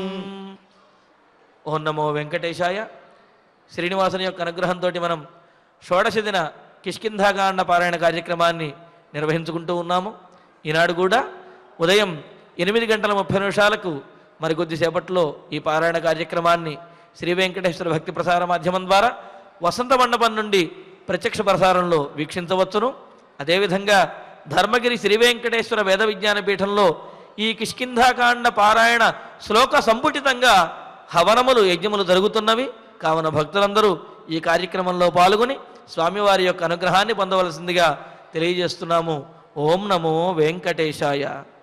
ఓం నమో వెంకటేశాయ శ్రీనివాసుని యొక్క అనుగ్రహంతో మనం షోడశ దిన కిష్కింధాకాండ పారాయణ కార్యక్రమాన్ని నిర్వహించుకుంటూ ఉన్నాము ఈనాడు కూడా ఉదయం ఎనిమిది గంటల ముప్పై నిమిషాలకు మరి కొద్దిసేపట్లో ఈ పారాయణ కార్యక్రమాన్ని శ్రీ వెంకటేశ్వర భక్తి ప్రసార మాధ్యమం ద్వారా వసంత మండపం నుండి ప్రత్యక్ష ప్రసారంలో వీక్షించవచ్చును అదేవిధంగా ధర్మగిరి శ్రీ వెంకటేశ్వర వేద విజ్ఞాన పీఠంలో ఈ కిష్కింధాకాండ పారాయణ శ్లోక సంపుటితంగా హవనములు యజ్ఞములు జరుగుతున్నవి కావున భక్తులందరూ ఈ కార్యక్రమంలో పాల్గొని స్వామివారి యొక్క అనుగ్రహాన్ని పొందవలసిందిగా తెలియజేస్తున్నాము ఓం నమో వెంకటేశాయ